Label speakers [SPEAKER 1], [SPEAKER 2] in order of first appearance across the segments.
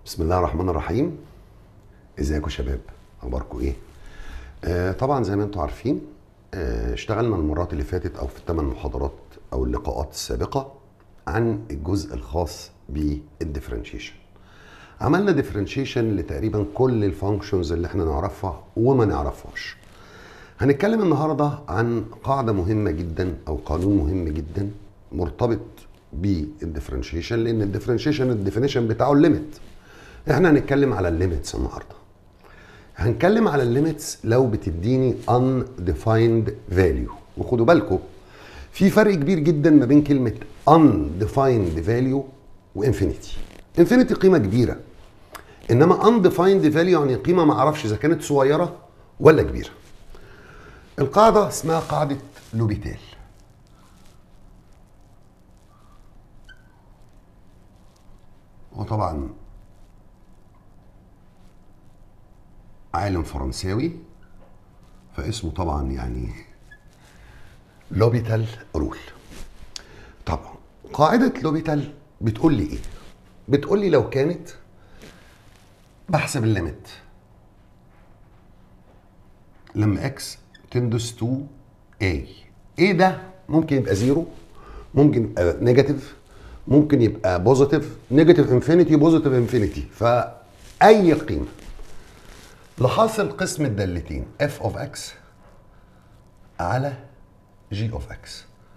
[SPEAKER 1] بسم الله الرحمن الرحيم ازيكم يا شباب اخباركم ايه آه طبعا زي ما انتم عارفين آه اشتغلنا المرات اللي فاتت او في الثمان محاضرات او اللقاءات السابقه عن الجزء الخاص بالديفرنشيشن عملنا ديفرنشيشن لتقريبا كل الفانكشنز اللي احنا نعرفها وما نعرفهاش هنتكلم النهارده عن قاعده مهمه جدا او قانون مهم جدا مرتبط بالديفرنشيشن لان الديفرنشيشن الديفينيشن بتاعه الليميت احنا هنتكلم على الليميتس النهارده هنتكلم على الليميتس لو بتديني undefined value وخدوا بالكم في فرق كبير جدا ما بين كلمه undefined value وانفينيتي انفينيتي قيمه كبيره انما undefined value يعني قيمه ما اعرفش اذا كانت صغيره ولا كبيره القاعده اسمها قاعده لوبيتال وطبعا عالم فرنساوي فاسمه طبعا يعني لوبيتال رول طبعا قاعدة لوبيتال بتقول لي ايه بتقول لي لو كانت بحسب الليميت لما اكس تندس تو اي ايه ده ممكن يبقى زيرو ممكن يبقى نيجاتيف ممكن يبقى بوزيتيف نيجاتيف انفينيتي بوزيتيف انفينيتي فاي قيمه لحاصل قسم الدالتين f of x على g of x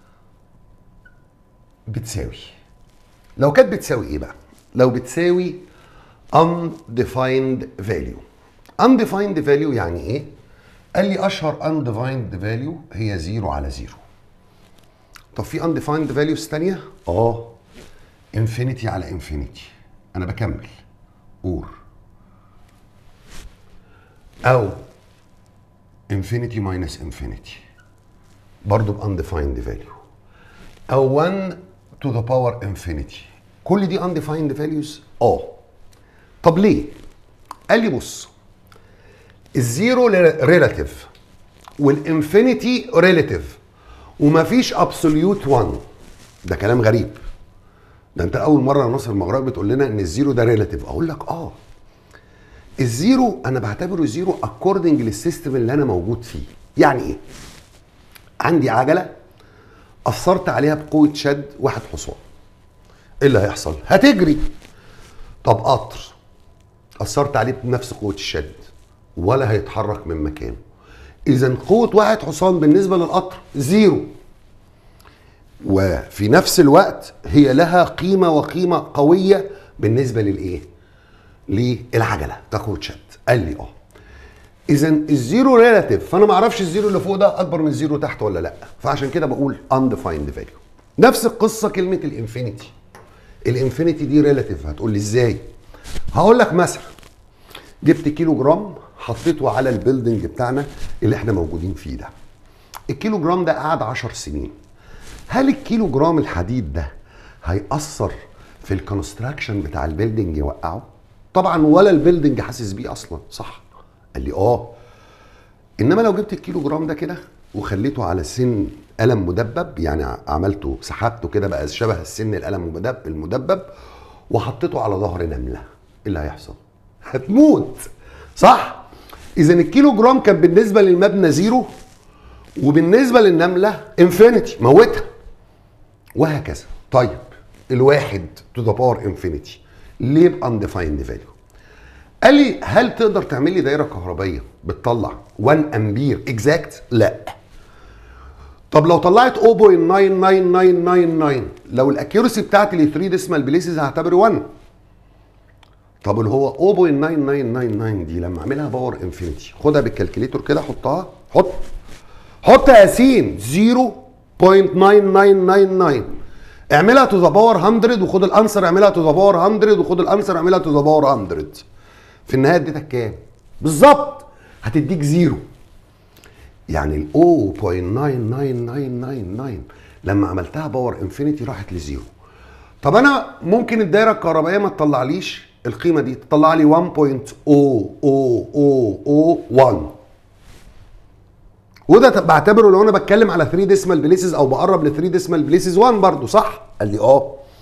[SPEAKER 1] بتساوي لو كانت بتساوي ايه بقى لو بتساوي undefined value undefined value يعني ايه قال لي اشهر undefined value هي 0 على 0 طب في undefined values تانية اه infinity على infinity انا بكمل اور او infinity minus infinity برضه ب undefined value او 1 to the power infinity كل دي undefined values اه طب ليه قال لي بص الزيرو ريلاتيف والانفينيتي ريلاتيف ومفيش ابسوليوت 1 ده كلام غريب ده انت اول مره يا ناصر المغربي بتقول لنا ان الزيرو ده ريلاتيف اقول لك اه الزيرو انا بعتبره زيرو اكوردنج للسيستم اللي انا موجود فيه يعني ايه عندي عجله اثرت عليها بقوه شد واحد حصان ايه اللي هيحصل هتجري طب قطر اثرت عليه بنفس قوه الشد ولا هيتحرك من مكانه اذا قوه واحد حصان بالنسبه للقطر زيرو وفي نفس الوقت هي لها قيمه وقيمه قويه بالنسبه للايه للعجله تقوى شد قال لي اه اذا الزيرو ريلاتيف فانا ما اعرفش الزيرو اللي فوق ده اكبر من الزيرو تحت ولا لا فعشان كده بقول undefined value نفس القصه كلمه الانفينيتي الانفينيتي دي ريلاتيف هتقول لي ازاي هقول لك مثلا جبت كيلو جرام حطيته على البيلدنج بتاعنا اللي احنا موجودين فيه ده الكيلو جرام ده قعد 10 سنين هل الكيلو جرام الحديد ده هيأثر في الكونستراكشن بتاع البيلدنج يوقعه طبعا ولا البيلدنج حاسس بيه اصلا صح قال لي اه انما لو جبت الكيلو جرام ده كده وخليته على سن قلم مدبب يعني عملته سحبته كده بقى شبه السن القلم المدبب المدبب وحطيته على ظهر نمله ايه اللي هيحصل هتموت صح اذا الكيلو جرام كان بالنسبه للمبنى زيرو وبالنسبه للنمله انفينيتي موتها وهكذا طيب الواحد تو ذا باور انفينيتي ليه بانديفايند فاليو قال لي هل تقدر تعمل لي دايره كهربائيه بتطلع 1 امبير اكزاكت لا طب لو طلعت 0.99999 لو الاكيورسي بتاعتي ل 3 ديسمال بليسز هعتبره 1 طب اللي هو 0.9999 دي لما اعملها باور انفينيتي خدها بالكالكليتور كده حطها حط حط يا ياسين 0.9999 اعملها تو ذا باور 100 وخد الانسر اعملها تو ذا باور 100 وخد الانسر اعملها تو ذا باور 100 في النهايه اديتك كام؟ بالظبط هتديك زيرو يعني ال 0.99999 لما عملتها باور انفينيتي راحت لزيرو طب انا ممكن الدايره الكهربائيه ما تطلعليش القيمه دي تطلع لي 1.00001 وده بعتبره لو انا بتكلم على 3 ديسمال بليسز او بقرب ل 3 ديسمال بليسز 1 برضه صح؟ قال لي اه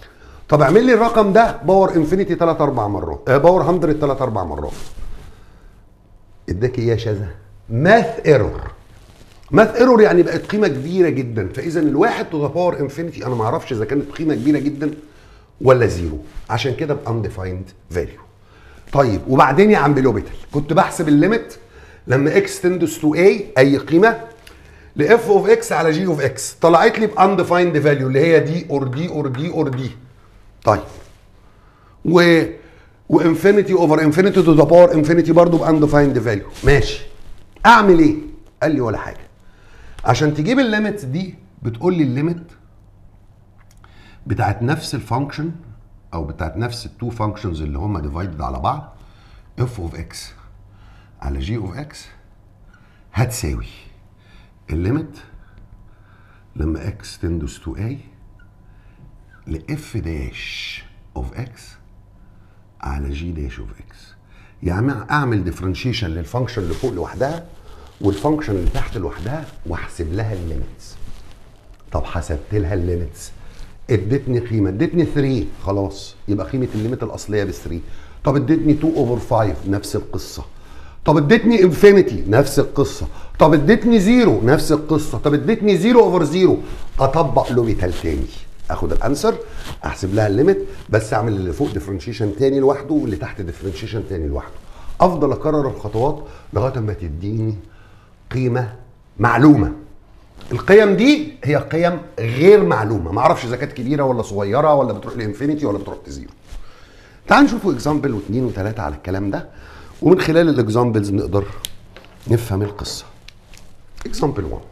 [SPEAKER 1] طب اعمل لي الرقم ده باور انفينيتي 3 4 مرات آه باور 100 3 4 مرات اداك ايه يا شذا ماث ايرور ماث ايرور يعني بقت قيمه كبيره جدا فاذا الواحد تو ذا باور انفينيتي انا ما اعرفش اذا كانت قيمه كبيره جدا ولا زيرو عشان كده بانديفايند فاليو طيب وبعدين يا عم لوبيتل كنت بحسب الليميت لما اكس تندس تو اي اي قيمه لاف اوف اكس على جي اوف اكس طلعت لي بانديفايند فاليو اللي هي دي اور دي اور دي اور دي طيب و وانفينيتي اوفر انفينيتي تو ذا باور انفينيتي برضه بانديفايند فاليو ماشي اعمل ايه؟ قال لي ولا حاجه عشان تجيب الليميت دي بتقول لي الليميت بتاعت نفس الفانكشن او بتاعت نفس التو فانكشنز اللي هم ديفايدد على بعض اف اوف اكس على جي اوف اكس هتساوي الليميت لما اكس تندس تو اي لاف داش اوف اكس على جي داش اوف اكس يعني اعمل ديفرنشيشن للفانكشن اللي فوق لوحدها والفانكشن اللي تحت لوحدها واحسب لها الليميتس طب حسبت لها الليميتس ادتني قيمه ادتني 3 خلاص يبقى قيمه الليميت الاصليه ب 3 طب ادتني 2 اوفر 5 نفس القصه طب ادتني انفينيتي نفس القصه طب ادتني زيرو نفس القصه طب ادتني زيرو اوفر زيرو اطبق لوبيتال تاني اخد الانسر احسب لها الليميت بس اعمل اللي فوق ديفرنشيشن تاني لوحده واللي تحت ديفرنشيشن تاني لوحده افضل اكرر الخطوات لغايه ما تديني قيمه معلومه القيم دي هي قيم غير معلومه ما اعرفش اذا كانت كبيره ولا صغيره ولا بتروح لانفينيتي ولا بتروح لزيرو تعال نشوفوا اكزامبل واثنين وثلاثه على الكلام ده ومن خلال الاكزامبلز نقدر نفهم القصه اكزامبل 1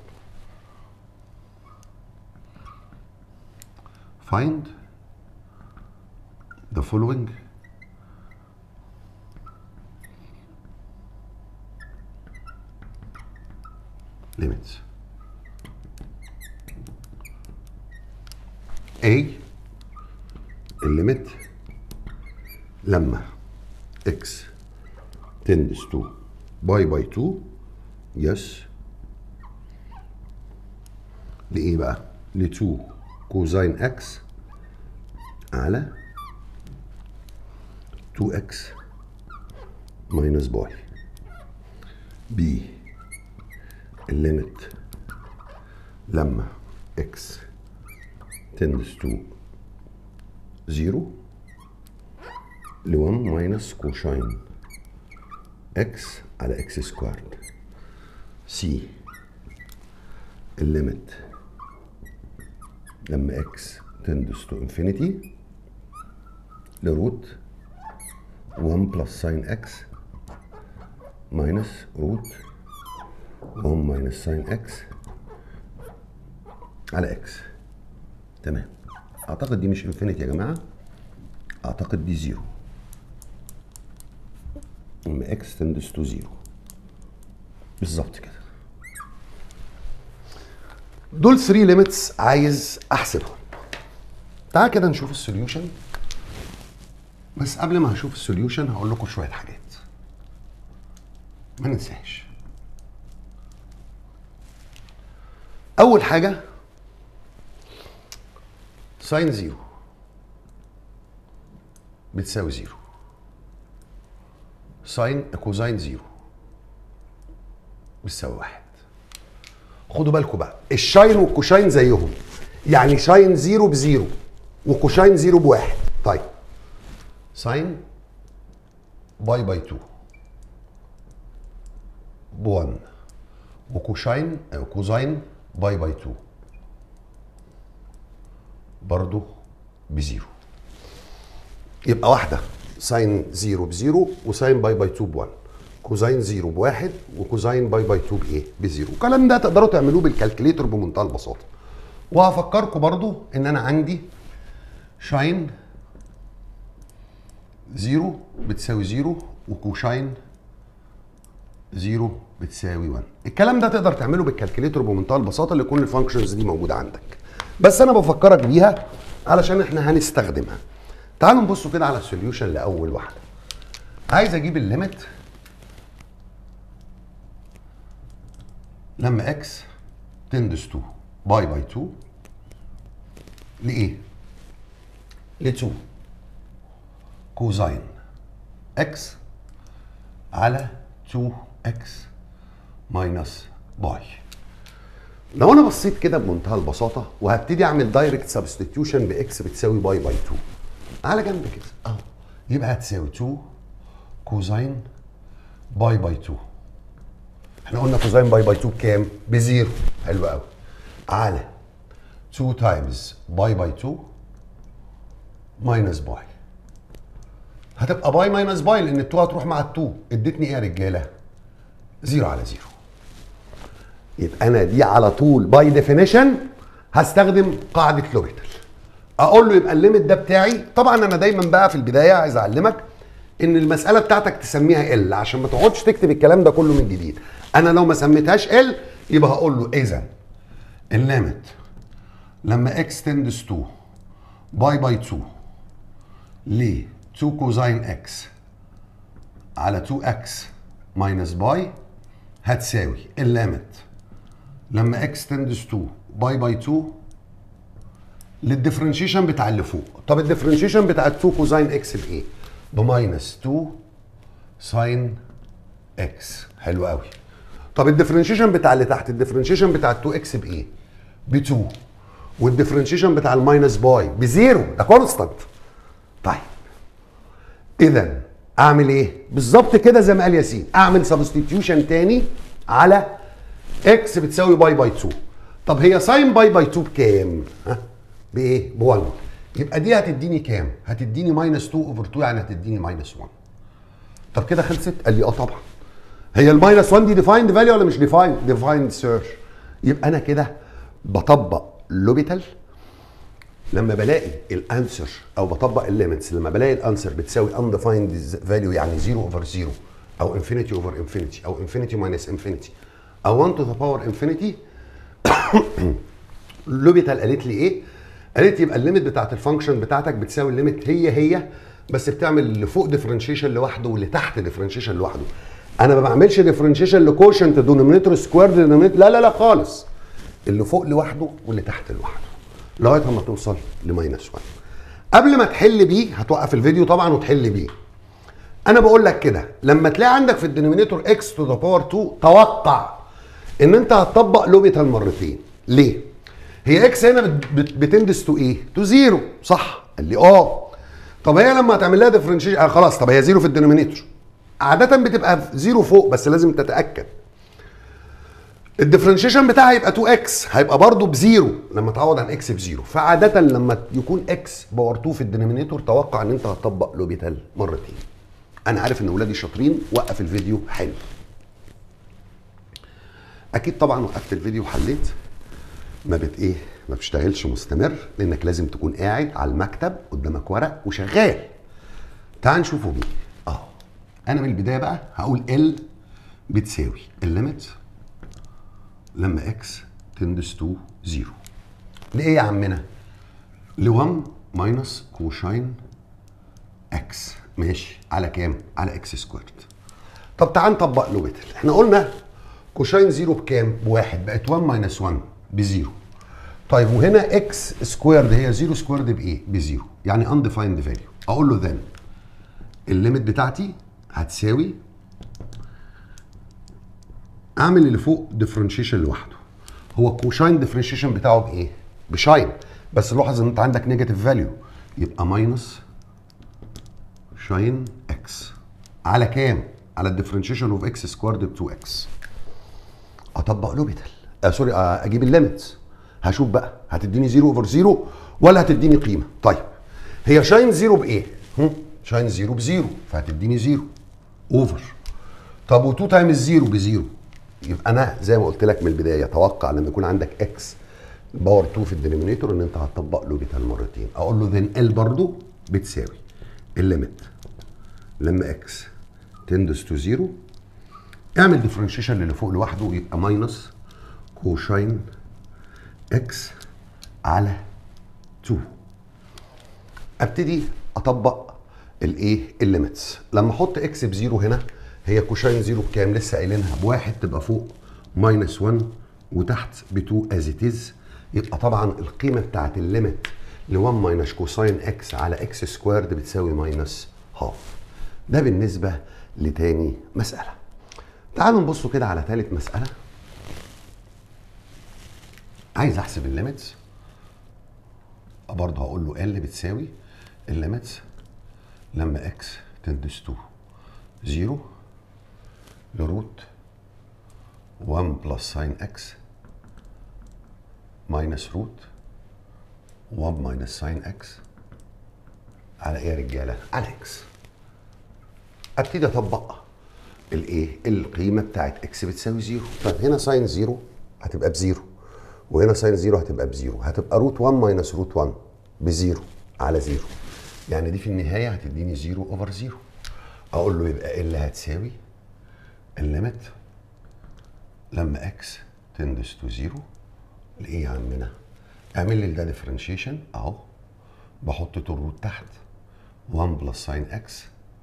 [SPEAKER 1] find the following limits A الليميت لما x tends to باي باي 2 يس لإيه بقى؟ ل 2 كوزين x على 2x ماينس باي B الليميت لما x tends to 0 ل 1 ماينس كوشاين x على x سكوارد c الليميت لما x tends to infinity لروت 1 بلس ساين x ماينس روت 1 ماينس ساين x على x تمام اعتقد دي مش انفينيتي يا جماعه اعتقد دي زيرو لما اكس تندس تو زيرو بالظبط كده دول 3 ليميتس عايز احسبهم تعال كده نشوف السوليوشن بس قبل ما هشوف السوليوشن هقول لكم شويه حاجات ما ننساش اول حاجه ساين زيرو بتساوي زيرو ساين كوزاين زيرو بتساوي واحد خدوا بالكم بقى الشاين والكوشاين زيهم يعني شاين زيرو بزيرو وكوشاين زيرو بواحد طيب ساين باي باي 2 ب 1 وكوشاين أو كوزاين باي باي 2 برضه بزيرو يبقى واحدة ساين زيرو بزيرو وساين باي باي 2 بواحد كوزاين زيرو بواحد وكوزاين باي باي 2 بايه؟ بزيرو الكلام ده تقدروا تعملوه بالكالكليتر بمنتهى البساطة وهفكركم برضو ان انا عندي شاين زيرو بتساوي زيرو وكوشاين زيرو بتساوي 1 الكلام ده تقدر تعمله بالكالكليتر بمنتهى البساطه اللي كل الفانكشنز دي موجوده عندك بس انا بفكرك بيها علشان احنا هنستخدمها تعالوا نبصوا كده على السوليوشن لاول واحده عايز اجيب الليميت لما اكس تندس تو باي باي 2 لايه ل 2 كوزين اكس على 2 اكس ماينس باي لو انا بصيت كده بمنتهى البساطه وهبتدي اعمل دايركت سبستيتيوشن باكس بتساوي باي باي 2 على جنب كده اهو يبقى هتساوي 2 كوزين باي باي 2 احنا قلنا كوزين باي باي 2 بكام؟ بزيرو حلو قوي على 2 تايمز باي باي 2 ماينس باي هتبقى باي ماينس باي لان ال 2 هتروح مع ال 2 ادتني ايه يا رجاله؟ زيرو على زيرو يبقى انا دي على طول باي ديفينيشن هستخدم قاعده لوبيتال اقول له يبقى الليميت ده بتاعي طبعا انا دايما بقى في البدايه عايز اعلمك ان المساله بتاعتك تسميها ال عشان ما تقعدش تكتب الكلام ده كله من جديد انا لو ما سميتهاش ال يبقى هقول له اذا الليميت لما x تندس 2 باي باي 2 ل 2 كوزين x على 2x ماينس باي هتساوي الليميت لما x تندس 2 باي باي 2 للديفرنشيشن بتاع اللي فوق طب الديفرنشيشن بتاع 2 كوزين اكس بايه بماينس 2 ساين اكس حلو قوي طب الديفرنشيشن بتاع اللي تحت الديفرنشيشن بتاع 2 اكس بايه ب 2 والديفرنشيشن بتاع الماينس باي بزيرو ده كونستانت طيب اذا اعمل ايه بالظبط كده زي ما قال ياسين اعمل سبستيتيوشن تاني على اكس بتساوي باي باي 2 طب هي ساين باي باي 2 بكام ها بايه ب 1 يبقى دي هتديني كام هتديني ماينس 2 اوفر 2 يعني هتديني ماينس 1 طب كده خلصت قال لي اه طبعا هي الماينس 1 دي ديفايند فاليو ولا مش ديفايند ديفايند سيرش يبقى انا كده بطبق لوبيتال لما بلاقي الانسر او بطبق الليميتس لما بلاقي الانسر بتساوي undefined فاليو يعني 0 اوفر 0 او انفينيتي اوفر انفينيتي او انفينيتي ماينس انفينيتي او 1 تو ذا باور انفينيتي لوبيتال قالت لي ايه؟ قالت يبقى الليميت بتاعت الفانكشن بتاعتك بتساوي الليميت هي هي بس بتعمل اللي فوق ديفرنشيشن لوحده واللي تحت ديفرنشيشن لوحده انا ما بعملش ديفرنشيشن لكوشنت دينومينيتور سكوير دينومينيتور لا لا لا خالص اللي فوق لوحده واللي تحت لوحده لغايه ما توصل لماينس 1 قبل ما تحل بيه هتوقف الفيديو طبعا وتحل بيه انا بقول لك كده لما تلاقي عندك في الدينومينيتور اكس تو ذا باور 2 توقع ان انت هتطبق لوبيتال مرتين ليه هي اكس هنا بت- بت- بتندس تو ايه تو زيرو صح قال لي اه طب هي لما هتعمل لها ديفرنشيشن آه خلاص طب هي زيرو في الدينومينيتور عادة بتبقى زيرو فوق بس لازم تتأكد الديفرنشيشن بتاعها يبقى 2 اكس هيبقى برضه بزيرو لما تعوض عن اكس بزيرو فعادة لما يكون اكس باور 2 في الدينومينيتور توقع ان انت هتطبق لوبيتال مرتين انا عارف ان ولادي شاطرين وقف الفيديو حلو اكيد طبعا وقفت الفيديو وحليت ما بت ايه ما بتشتغلش مستمر لانك لازم تكون قاعد على المكتب قدامك ورق وشغال تعال نشوفه بيه اه انا من البدايه بقى هقول ال بتساوي الليميت لما اكس تندس تو زيرو لايه يا عمنا ل 1 ماينس كوشاين اكس ماشي على كام على اكس سكويرد طب تعال نطبق لوبيتل احنا قلنا كوشاين زيرو بكام بواحد بقت 1 ماينس 1 بزيرو طيب وهنا اكس سكويرد هي زيرو سكويرد بايه بزيرو يعني undefined فاليو اقول له then الليميت بتاعتي هتساوي اعمل اللي فوق ديفرنشيشن لوحده هو كوشاين ديفرنشيشن بتاعه بايه بشاين بس لاحظ ان انت عندك نيجاتيف فاليو يبقى ماينس شاين اكس على كام على الديفرنشيشن اوف اكس سكوارد ب 2 اكس اطبق لوبيتال آه سوري آه اجيب الليميتس هشوف بقى هتديني 0 اوفر 0 ولا هتديني قيمه طيب هي شاين 0 بايه هم؟ شاين 0 بزيرو فهتديني 0 اوفر طب و2 تايمز 0 بزيرو يبقى انا زي ما قلت لك من البدايه توقع لما يكون عندك اكس باور 2 في الدينومينيتور ان انت هتطبق لوبيتال مرتين اقول له ذن ال برضو بتساوي الليميت لما اكس تندس تو 0 اعمل ديفرنشيشن اللي فوق لوحده يبقى ماينس كوشاين اكس على 2 ابتدي اطبق الايه الليميتس لما احط اكس بزيرو هنا هي كوشاين زيرو بكام لسه قايلينها بواحد تبقى فوق ماينس 1 وتحت ب 2 از ات از يبقى طبعا القيمه بتاعت الليميت ل 1 ماينس كوساين اكس على اكس سكويرد بتساوي ماينس هاف ده بالنسبه لتاني مساله تعالوا نبصوا كده على ثالث مساله عايز احسب الليميتس برضه هقول له ال بتساوي الليميتس لما اكس تندس تو زيرو لروت 1 بلس ساين اكس ماينس روت 1 ماينس ساين اكس على ايه يا رجاله؟ على اكس ابتدي اطبق الايه؟ القيمه بتاعت اكس بتساوي زيرو طب هنا ساين زيرو هتبقى بزيرو وهنا ساين زيرو هتبقى بزيرو هتبقى روت 1 ماينس روت 1 بزيرو على زيرو يعني دي في النهايه هتديني زيرو اوفر زيرو اقول له يبقى اللي هتساوي الليميت لما اكس تندس تو زيرو لايه يا عمنا؟ اعمل لي ده ديفرنشيشن اهو بحط تو الروت تحت 1 بلس ساين اكس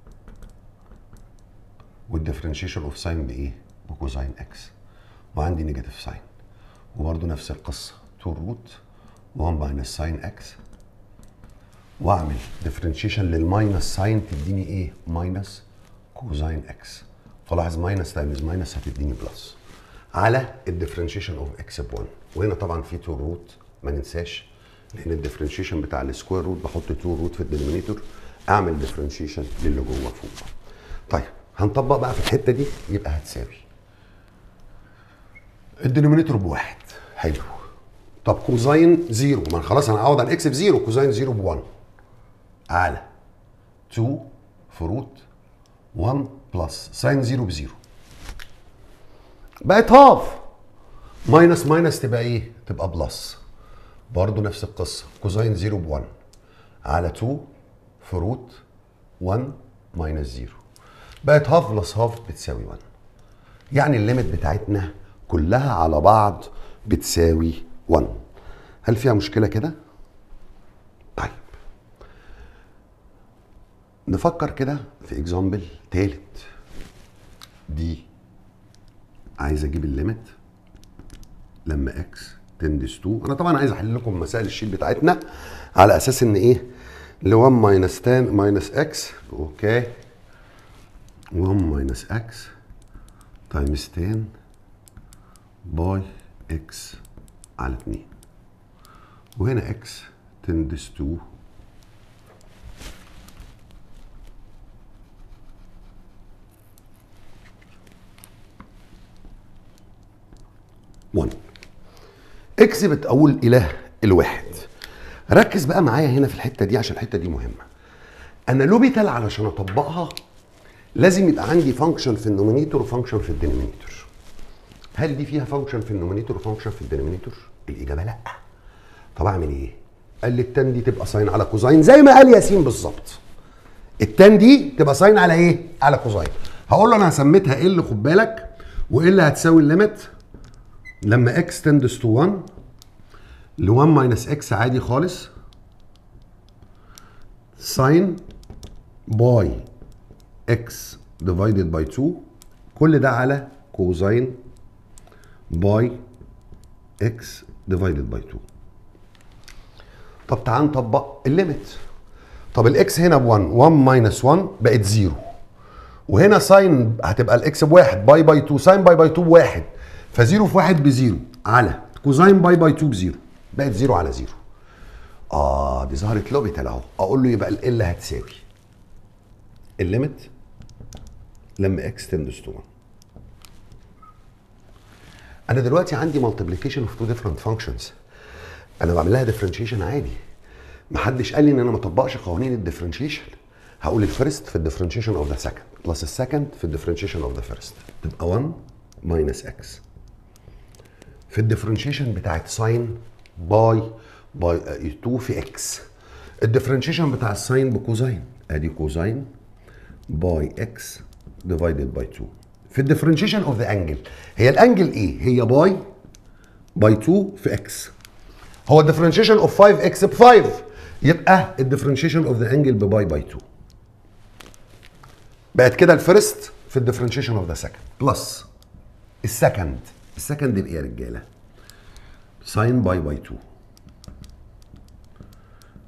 [SPEAKER 1] والديفرنشيشن اوف ساين بايه؟ بكوزاين اكس وعندي نيجاتيف ساين وبرده نفس القصه تو الروت 1 ماينس ساين اكس واعمل ديفرنشيشن للماينس ساين تديني ايه؟ ماينس كوزاين اكس فلاحظ ماينس تايمز ماينس هتديني بلس على الديفرنشيشن اوف اكس ب 1 وهنا طبعا في تو روت ما ننساش لان الديفرنشيشن بتاع السكوير روت بحط تو روت في الدينومينيتور اعمل ديفرنشيشن للي جوه فوق طيب هنطبق بقى في الحته دي يبقى هتساوي الدينومينيتور بواحد حلو طب كوزاين زيرو ما خلاص انا هعوض عن اكس بزيرو كوزاين زيرو ب 1 على 2 في روت 1 بلس ساين زيرو بزيرو بقت هاف ماينس ماينس تبقى ايه؟ تبقى بلس برضه نفس القصه كوزاين زيرو ب 1 على 2 في روت 1 ماينس زيرو بقت هاف بلس هاف بتساوي 1 يعني الليميت بتاعتنا كلها على بعض بتساوي 1 هل فيها مشكله كده؟ طيب نفكر كده في اكزامبل تالت دي عايز اجيب الليميت لما اكس تندس 2 انا طبعا عايز احل لكم مسائل الشيت بتاعتنا على اساس ان ايه ل 1 ماينس 10 ماينس اكس اوكي 1 ماينس اكس تايمز 10 باي اكس على 2 وهنا اكس تندس 2 1 اكس بتقول اله الواحد ركز بقى معايا هنا في الحته دي عشان الحته دي مهمه انا لوبيتال علشان اطبقها لازم يبقى عندي فانكشن في النومينيتور وفانكشن في الدينومينيتور هل دي فيها فانكشن في النومينيتور وفانكشن في الدينومينيتور الاجابه لا طب اعمل ايه قال لي التان دي تبقى ساين على كوزاين زي ما قال ياسين بالظبط التان دي تبقى ساين على ايه على كوزاين هقول له انا سميتها ال خد بالك وال هتساوي الليميت لما اكس تندس تو 1 ل 1 ماينس اكس عادي خالص ساين باي اكس ديفايدد باي 2 كل ده على كوزاين باي اكس ديفايدد باي 2 طب تعال نطبق الليميت طب الاكس هنا ب 1 1 ماينس 1 بقت 0 وهنا ساين هتبقى الاكس بواحد باي باي 2 ساين باي باي 2 بواحد فزيرو في واحد بزيرو على كوزاين باي باي 2 بزيرو بقت زيرو على زيرو اه دي ظهرت لوبيتال اهو اقول له يبقى ال هتساوي الليميت لما اكس تندس تو 1 انا دلوقتي عندي مالتيبليكيشن اوف تو ديفرنت فانكشنز انا بعمل لها ديفرنشيشن عادي محدش قال لي ان انا ما اطبقش قوانين الديفرنشيشن هقول الفيرست في الديفرنشيشن اوف ذا سكند بلس السكند في الديفرنشيشن اوف ذا فيرست تبقى 1 ماينس اكس في الديفرنشيشن بتاعت ساين باي باي 2 في اكس الديفرنشيشن بتاع الساين بكوزاين ادي كوزاين باي اكس ديفايدد باي 2 في الديفرنشيشن اوف ذا انجل هي الانجل ايه هي باي باي 2 في اكس هو الديفرنشيشن اوف 5 اكس ب 5 يبقى الديفرنشيشن اوف ذا انجل بباي باي 2 بقت كده الفيرست في الديفرنشيشن اوف ذا سكند بلس السكند السكند بايه يا رجاله ساين باي باي 2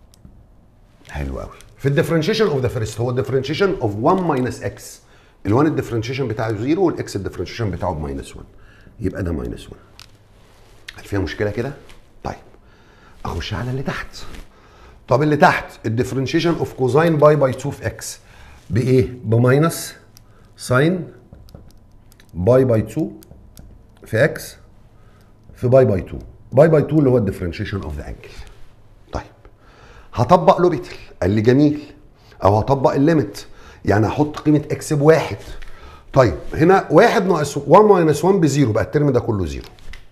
[SPEAKER 1] حلو قوي في الديفرنشيشن اوف ذا فيرست هو الديفرنشيشن اوف 1 ماينس اكس ال1 الديفرنشيشن بتاعه 0 والاكس الديفرنشيشن بتاعه بماينس 1 يبقى ده ماينس 1 هل فيها مشكله كده؟ طيب اخش على اللي تحت طب اللي تحت الديفرنشيشن اوف كوزاين باي باي 2 في اكس بايه؟ بماينس ساين باي باي 2 في اكس في باي باي 2 باي باي 2 اللي هو الديفرنشيشن اوف ذا انجل طيب هطبق لوبيتل قال لي جميل او هطبق الليميت يعني هحط قيمه اكس بواحد طيب هنا واحد ناقص 1 ماينس 1 بزيرو بقى الترم ده كله زيرو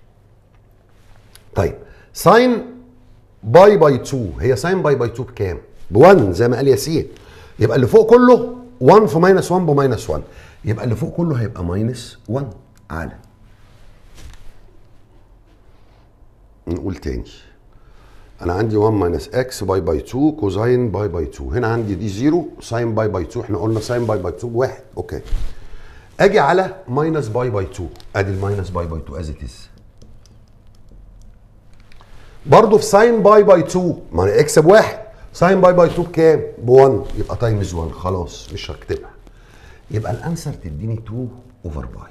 [SPEAKER 1] طيب ساين باي باي 2 هي ساين باي باي 2 بكام؟ ب 1 زي ما قال ياسين يبقى اللي فوق كله 1 في ماينس 1 بماينس 1 يبقى اللي فوق كله هيبقى ماينس 1 على نقول تاني انا عندي 1 ماينس اكس باي باي 2 كوزاين باي باي 2 هنا عندي دي 0 ساين باي باي 2 احنا قلنا ساين باي باي 2 بواحد اوكي اجي على ماينس باي باي 2 ادي الماينس باي باي 2 از ات از برضه في ساين باي باي 2 ما انا اكس بواحد ساين باي باي 2 بكام؟ ب 1 يبقى تايمز 1 خلاص مش هكتبها يبقى الانسر تديني 2 اوفر باي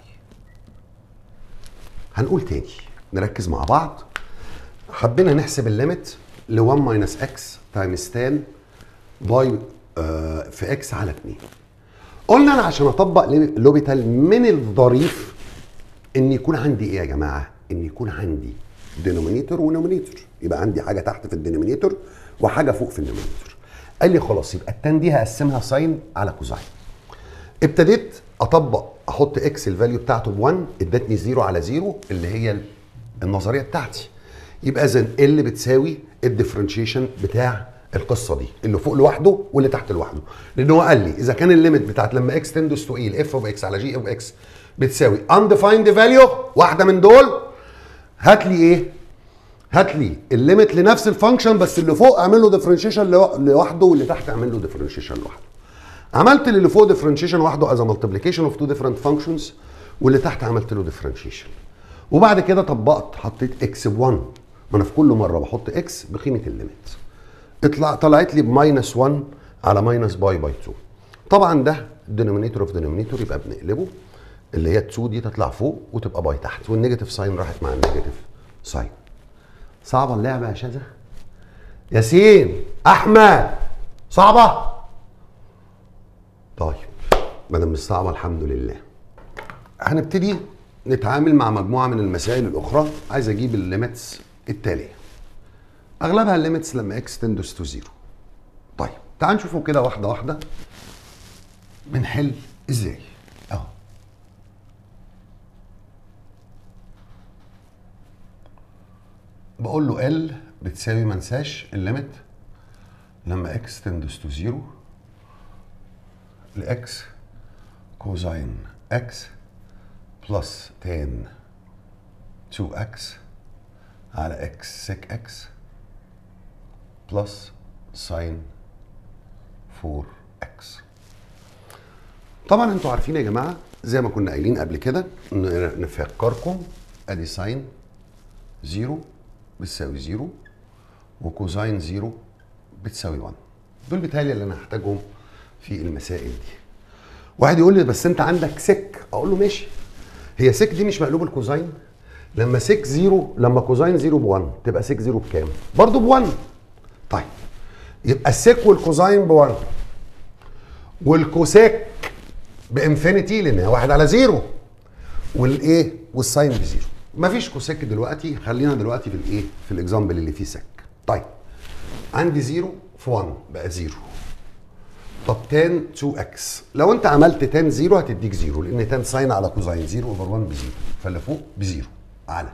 [SPEAKER 1] هنقول تاني نركز مع بعض حبينا نحسب الليميت ل 1 ماينس اكس تايمز 10 باي آه في اكس على 2 قلنا انا عشان اطبق لوبيتال من الظريف ان يكون عندي ايه يا جماعه؟ ان يكون عندي دينومينيتور ونومينيتور يبقى عندي حاجه تحت في الدينومينيتور وحاجه فوق في النومينيتور قال لي خلاص يبقى التان دي هقسمها ساين على كوزاين ابتديت اطبق احط اكس الفاليو بتاعته ب 1 ادتني 0 على 0 اللي هي النظريه بتاعتي يبقى اذا ال بتساوي الديفرنشيشن بتاع القصه دي اللي فوق لوحده واللي تحت لوحده لان هو قال لي اذا كان الليميت بتاعت لما اكس تندس تو اي الاف اوف اكس على جي اوف اكس بتساوي undefined فاليو واحده من دول هات لي ايه هات لي الليميت لنفس الفانكشن بس اللي فوق اعمل له ديفرنشيشن لوحده واللي تحت اعمل له ديفرنشيشن لوحده عملت اللي فوق ديفرنشيشن لوحده از مالتيبليكيشن اوف تو ديفرنت فانكشنز واللي تحت عملت له ديفرنشيشن وبعد كده طبقت حطيت اكس ب 1 ما انا في كل مره بحط اكس بقيمه الليميت اطلع طلعت لي بماينس 1 على ماينس باي باي 2 طبعا ده دينومينيتور اوف دينومينيتور يبقى بنقلبه اللي هي 2 دي تطلع فوق وتبقى باي تحت والنيجاتيف ساين راحت مع النيجاتيف ساين صعبه اللعبه يا شاذة ياسين احمد صعبه طيب ما دام مش صعبه الحمد لله هنبتدي نتعامل مع مجموعه من المسائل الاخرى عايز اجيب الليميتس التاليه اغلبها الليميتس لما اكس تندس تو زيرو طيب تعال نشوفهم كده واحده واحده بنحل ازاي اهو بقول له ال بتساوي ما انساش الليميت لما اكس تندس تو زيرو لاكس كوزاين اكس بلس تان 2 اكس على اكس سيك اكس بلس ساين 4 اكس طبعا انتوا عارفين يا جماعه زي ما كنا قايلين قبل كده ن- نفكركم ادي ساين زيرو بتساوي زيرو وكوزاين زيرو بتساوي 1 دول بيتهيألي اللي انا هحتاجهم في المسائل دي واحد يقول لي بس انت عندك سك اقول له ماشي هي سك دي مش مقلوب الكوزاين لما سك زيرو لما كوزاين زيرو ب 1 تبقى سك زيرو بكام؟ برضه ب 1 طيب يبقى السك والكوزاين ب 1 والكوسيك بانفينيتي لان هي واحد على زيرو والايه والساين بزيرو مفيش كوسيك دلوقتي خلينا دلوقتي في الايه في الاكزامبل اللي فيه سك طيب عندي زيرو في 1 بقى زيرو طب تان 2 اكس لو انت عملت تان زيرو هتديك زيرو لان تان ساين على كوزاين زيرو اوفر 1 بزيرو فاللي فوق بزيرو على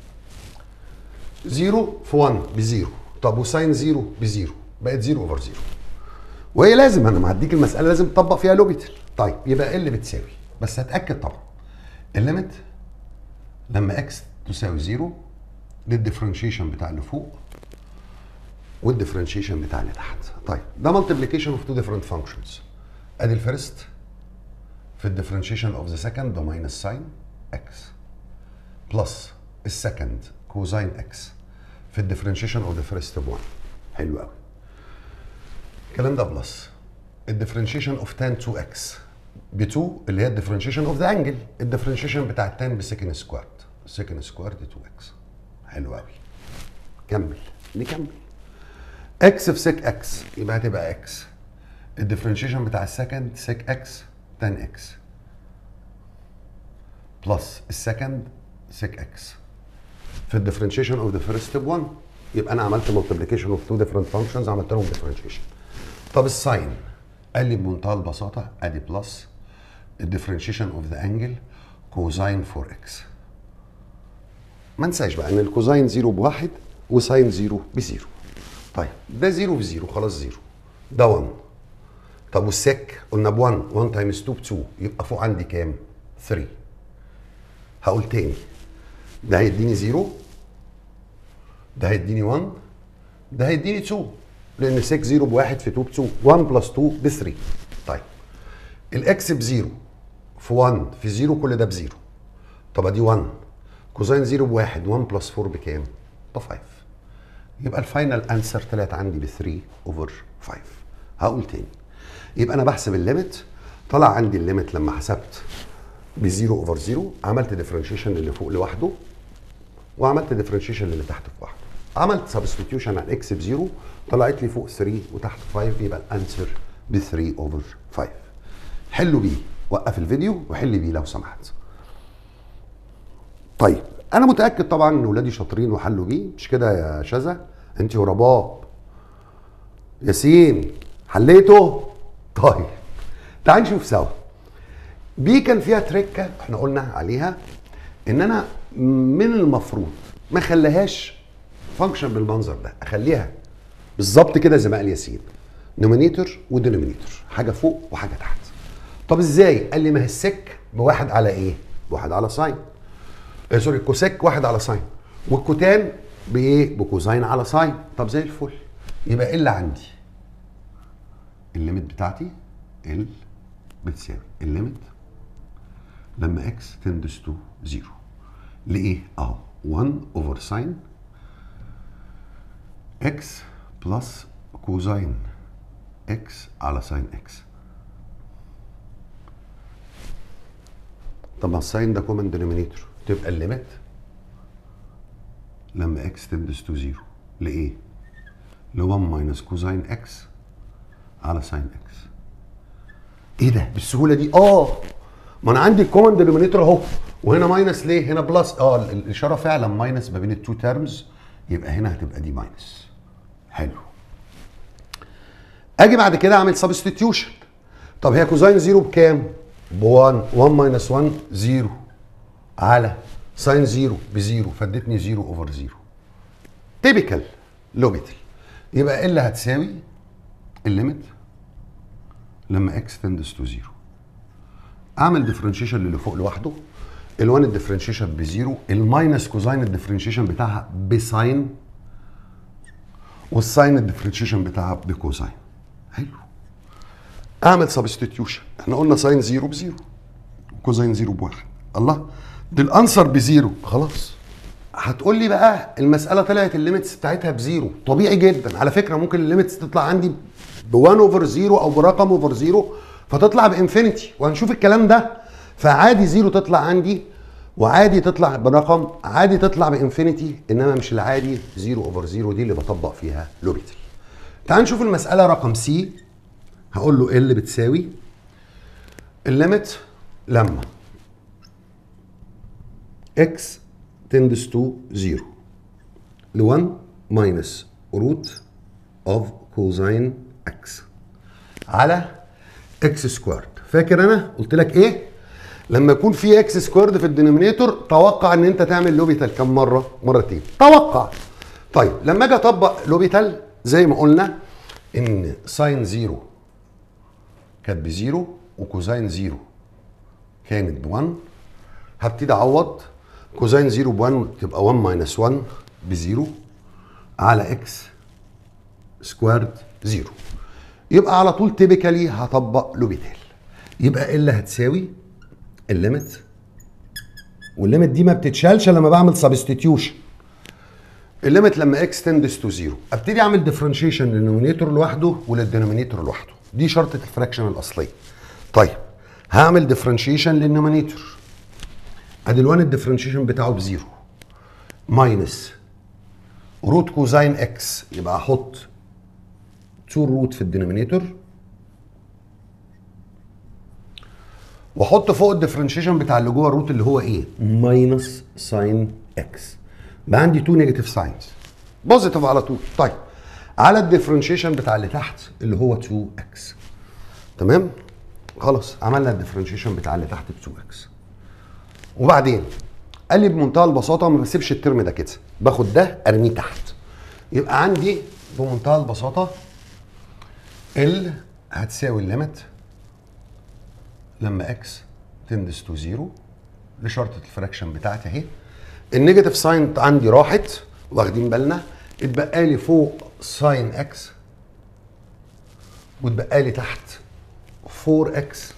[SPEAKER 1] زيرو في 1 بزيرو طب وساين زيرو بزيرو بقت زيرو اوفر زيرو وهي لازم انا معديك المساله لازم تطبق فيها لوبيتل طيب يبقى اللي بتساوي بس هتاكد طبعا الليميت لما اكس تساوي زيرو للديفرنشيشن بتاع اللي فوق والديفرنشيشن بتاع اللي تحت طيب ده مالتيبليكيشن اوف تو ديفرنت فانكشنز ادي الفيرست في الديفرنشيشن اوف ذا سكند بماينس ساين اكس بلس السكند كوزاين اكس في الديفرنشيشن اوف ذا فيرست ب 1 حلو قوي الكلام ده بلس الديفرنشيشن اوف تان 2 اكس ب 2 اللي هي الديفرنشيشن اوف ذا انجل الديفرنشيشن بتاع التان بسكن سكوارد سكن سكوارد 2 اكس حلو قوي كمل نكمل اكس في سك اكس يبقى هتبقى اكس الديفرنشيشن بتاع السكند سك اكس تان اكس بلس السكند سك اكس في الديفرنشيشن اوف ذا فيرست ستيب 1 يبقى انا عملت ملتبليكيشن اوف تو ديفرنت فانكشنز عملت لهم ديفرنشيشن طب الساين قال لي بمنتهى البساطه ادي بلس الديفرنشيشن اوف ذا انجل كوزاين 4 اكس ما انساش بقى ان الكوزاين 0 بواحد وساين 0 بزيرو طيب ده 0 بزيرو خلاص 0 ده 1 طب والسك قلنا ب 1 1 تايمز 2 ب 2 يبقى فوق عندي كام 3 هقول تاني ده هيديني 0 ده هيديني 1 ده هيديني 2 لان سك 0 بواحد في 2 ب 2 1 بلس 2 ب 3 طيب الاكس بزيرو في 1 في 0 كل ده بزيرو طب ادي 1 كوزين 0 بواحد 1 بلس 4 بكام؟ ب 5 يبقى الفاينل انسر طلعت عندي ب 3 اوفر 5 هقول تاني يبقى انا بحسب الليميت طلع عندي الليميت لما حسبت ب 0 اوفر 0 عملت ديفرنشيشن اللي فوق لوحده وعملت ديفرنشيشن اللي تحت في واحده عملت سبستيتيوشن على اكس بزيرو طلعت لي فوق 3 وتحت 5 يبقى الانسر ب 3 اوفر 5 حلوا بيه وقف الفيديو وحل بيه لو سمحت طيب انا متاكد طبعا ان ولادي شاطرين وحلوا بيه مش كده يا شذا انت ورباب ياسين حليته طيب تعال نشوف سوا بي كان فيها تركه احنا قلنا عليها ان انا من المفروض ما خليهاش فانكشن بالمنظر ده اخليها بالظبط كده زي ما قال ياسين نومينيتور ودينومينيتور حاجه فوق وحاجه تحت طب ازاي قال لي ما هي السك بواحد على ايه بواحد على ساين آه سوري الكوسيك واحد على ساين والكوتان بايه بكوزاين على ساين طب زي الفل يبقى ايه اللي عندي الليميت بتاعتي ال بتساوي الليميت لما اكس تندس تو زيرو لايه اهو 1 اوفر ساين اكس بلس كوزاين اكس على ساين اكس طب ما الساين ده كومن دينومينيتور تبقى الليميت لما اكس تندس تو زيرو لايه؟ ل 1 ماينس كوزاين اكس على ساين اكس ايه ده بالسهوله دي اه ما انا عندي الكومن دينومينيتور اهو وهنا ماينس ليه هنا بلس اه الاشاره فعلا ماينس ما بين التو تيرمز يبقى هنا هتبقى دي ماينس حلو اجي بعد كده اعمل سبستيتيوشن طب هي كوزاين زيرو بكام ب 1 1 ماينس 1 0 على ساين زيرو بزيرو فادتني زيرو اوفر زيرو تيبيكال لوبيتل يبقى ايه اللي هتساوي الليميت لما اكس تندس تو زيرو اعمل ديفرنشيشن اللي فوق لوحده ال1 الديفرنشيشن بزيرو الماينس كوزاين الديفرنشيشن بتاعها بساين والساين الديفرنشيشن بتاعها بكوزاين حلو اعمل سبستيتيوشن احنا قلنا ساين زيرو بزيرو كوزاين زيرو بواحد الله دي الانسر بزيرو خلاص هتقول لي بقى المساله طلعت الليميتس بتاعتها بزيرو طبيعي جدا على فكره ممكن الليميتس تطلع عندي ب 1 اوفر زيرو او برقم اوفر زيرو فتطلع بانفينيتي وهنشوف الكلام ده فعادي زيرو تطلع عندي وعادي تطلع برقم عادي تطلع بانفينيتي انما مش العادي زيرو اوفر زيرو دي اللي بطبق فيها لوبيتل تعال نشوف المساله رقم سي هقول له ال بتساوي الليميت لما x tends to 0 ل 1 minus root of cosine x على x سكوارد فاكر انا قلت لك ايه لما يكون في اكس سكوارد في الدينومينيتور توقع ان انت تعمل لوبيتال كم مره مرتين توقع طيب لما اجي اطبق لوبيتال زي ما قلنا ان ساين زيرو كانت بزيرو وكوزاين زيرو كانت ب 1 هبتدي اعوض كوزاين زيرو ب 1 تبقى 1 ماينس 1 بزيرو على اكس سكوارد زيرو يبقى على طول تيبيكالي هطبق لوبيتال يبقى ايه اللي هتساوي الليميت والليميت دي ما بتتشالش لما بعمل سبستيتيوشن الليميت لما اكس تندس تو زيرو ابتدي اعمل ديفرنشيشن للنومينيتور لوحده وللدينومينيتور لوحده دي شرطه الفراكشن الاصليه طيب هعمل ديفرنشيشن للنومينيتور ادي ال1 الديفرنشيشن بتاعه بزيرو ماينس روت كوزاين اكس يبقى احط 2 روت في الدينومينيتور واحط فوق الديفرنشيشن بتاع اللي جوه الروت اللي هو ايه؟ ماينس ساين اكس بقى عندي 2 نيجاتيف ساينز بوزيتيف على طول طيب على الديفرنشيشن بتاع اللي تحت اللي هو 2 اكس تمام؟ خلاص عملنا الديفرنشيشن بتاع اللي تحت ب 2 اكس وبعدين قال لي بمنتهى البساطه ما بسيبش الترم ده كده باخد ده ارميه تحت يبقى عندي بمنتهى البساطه ال هتساوي الليميت لما اكس تندس تو زيرو لشرطه الفراكشن بتاعتي اهي النيجاتيف ساين عندي راحت واخدين بالنا اتبقى لي فوق ساين اكس واتبقى لي تحت 4 اكس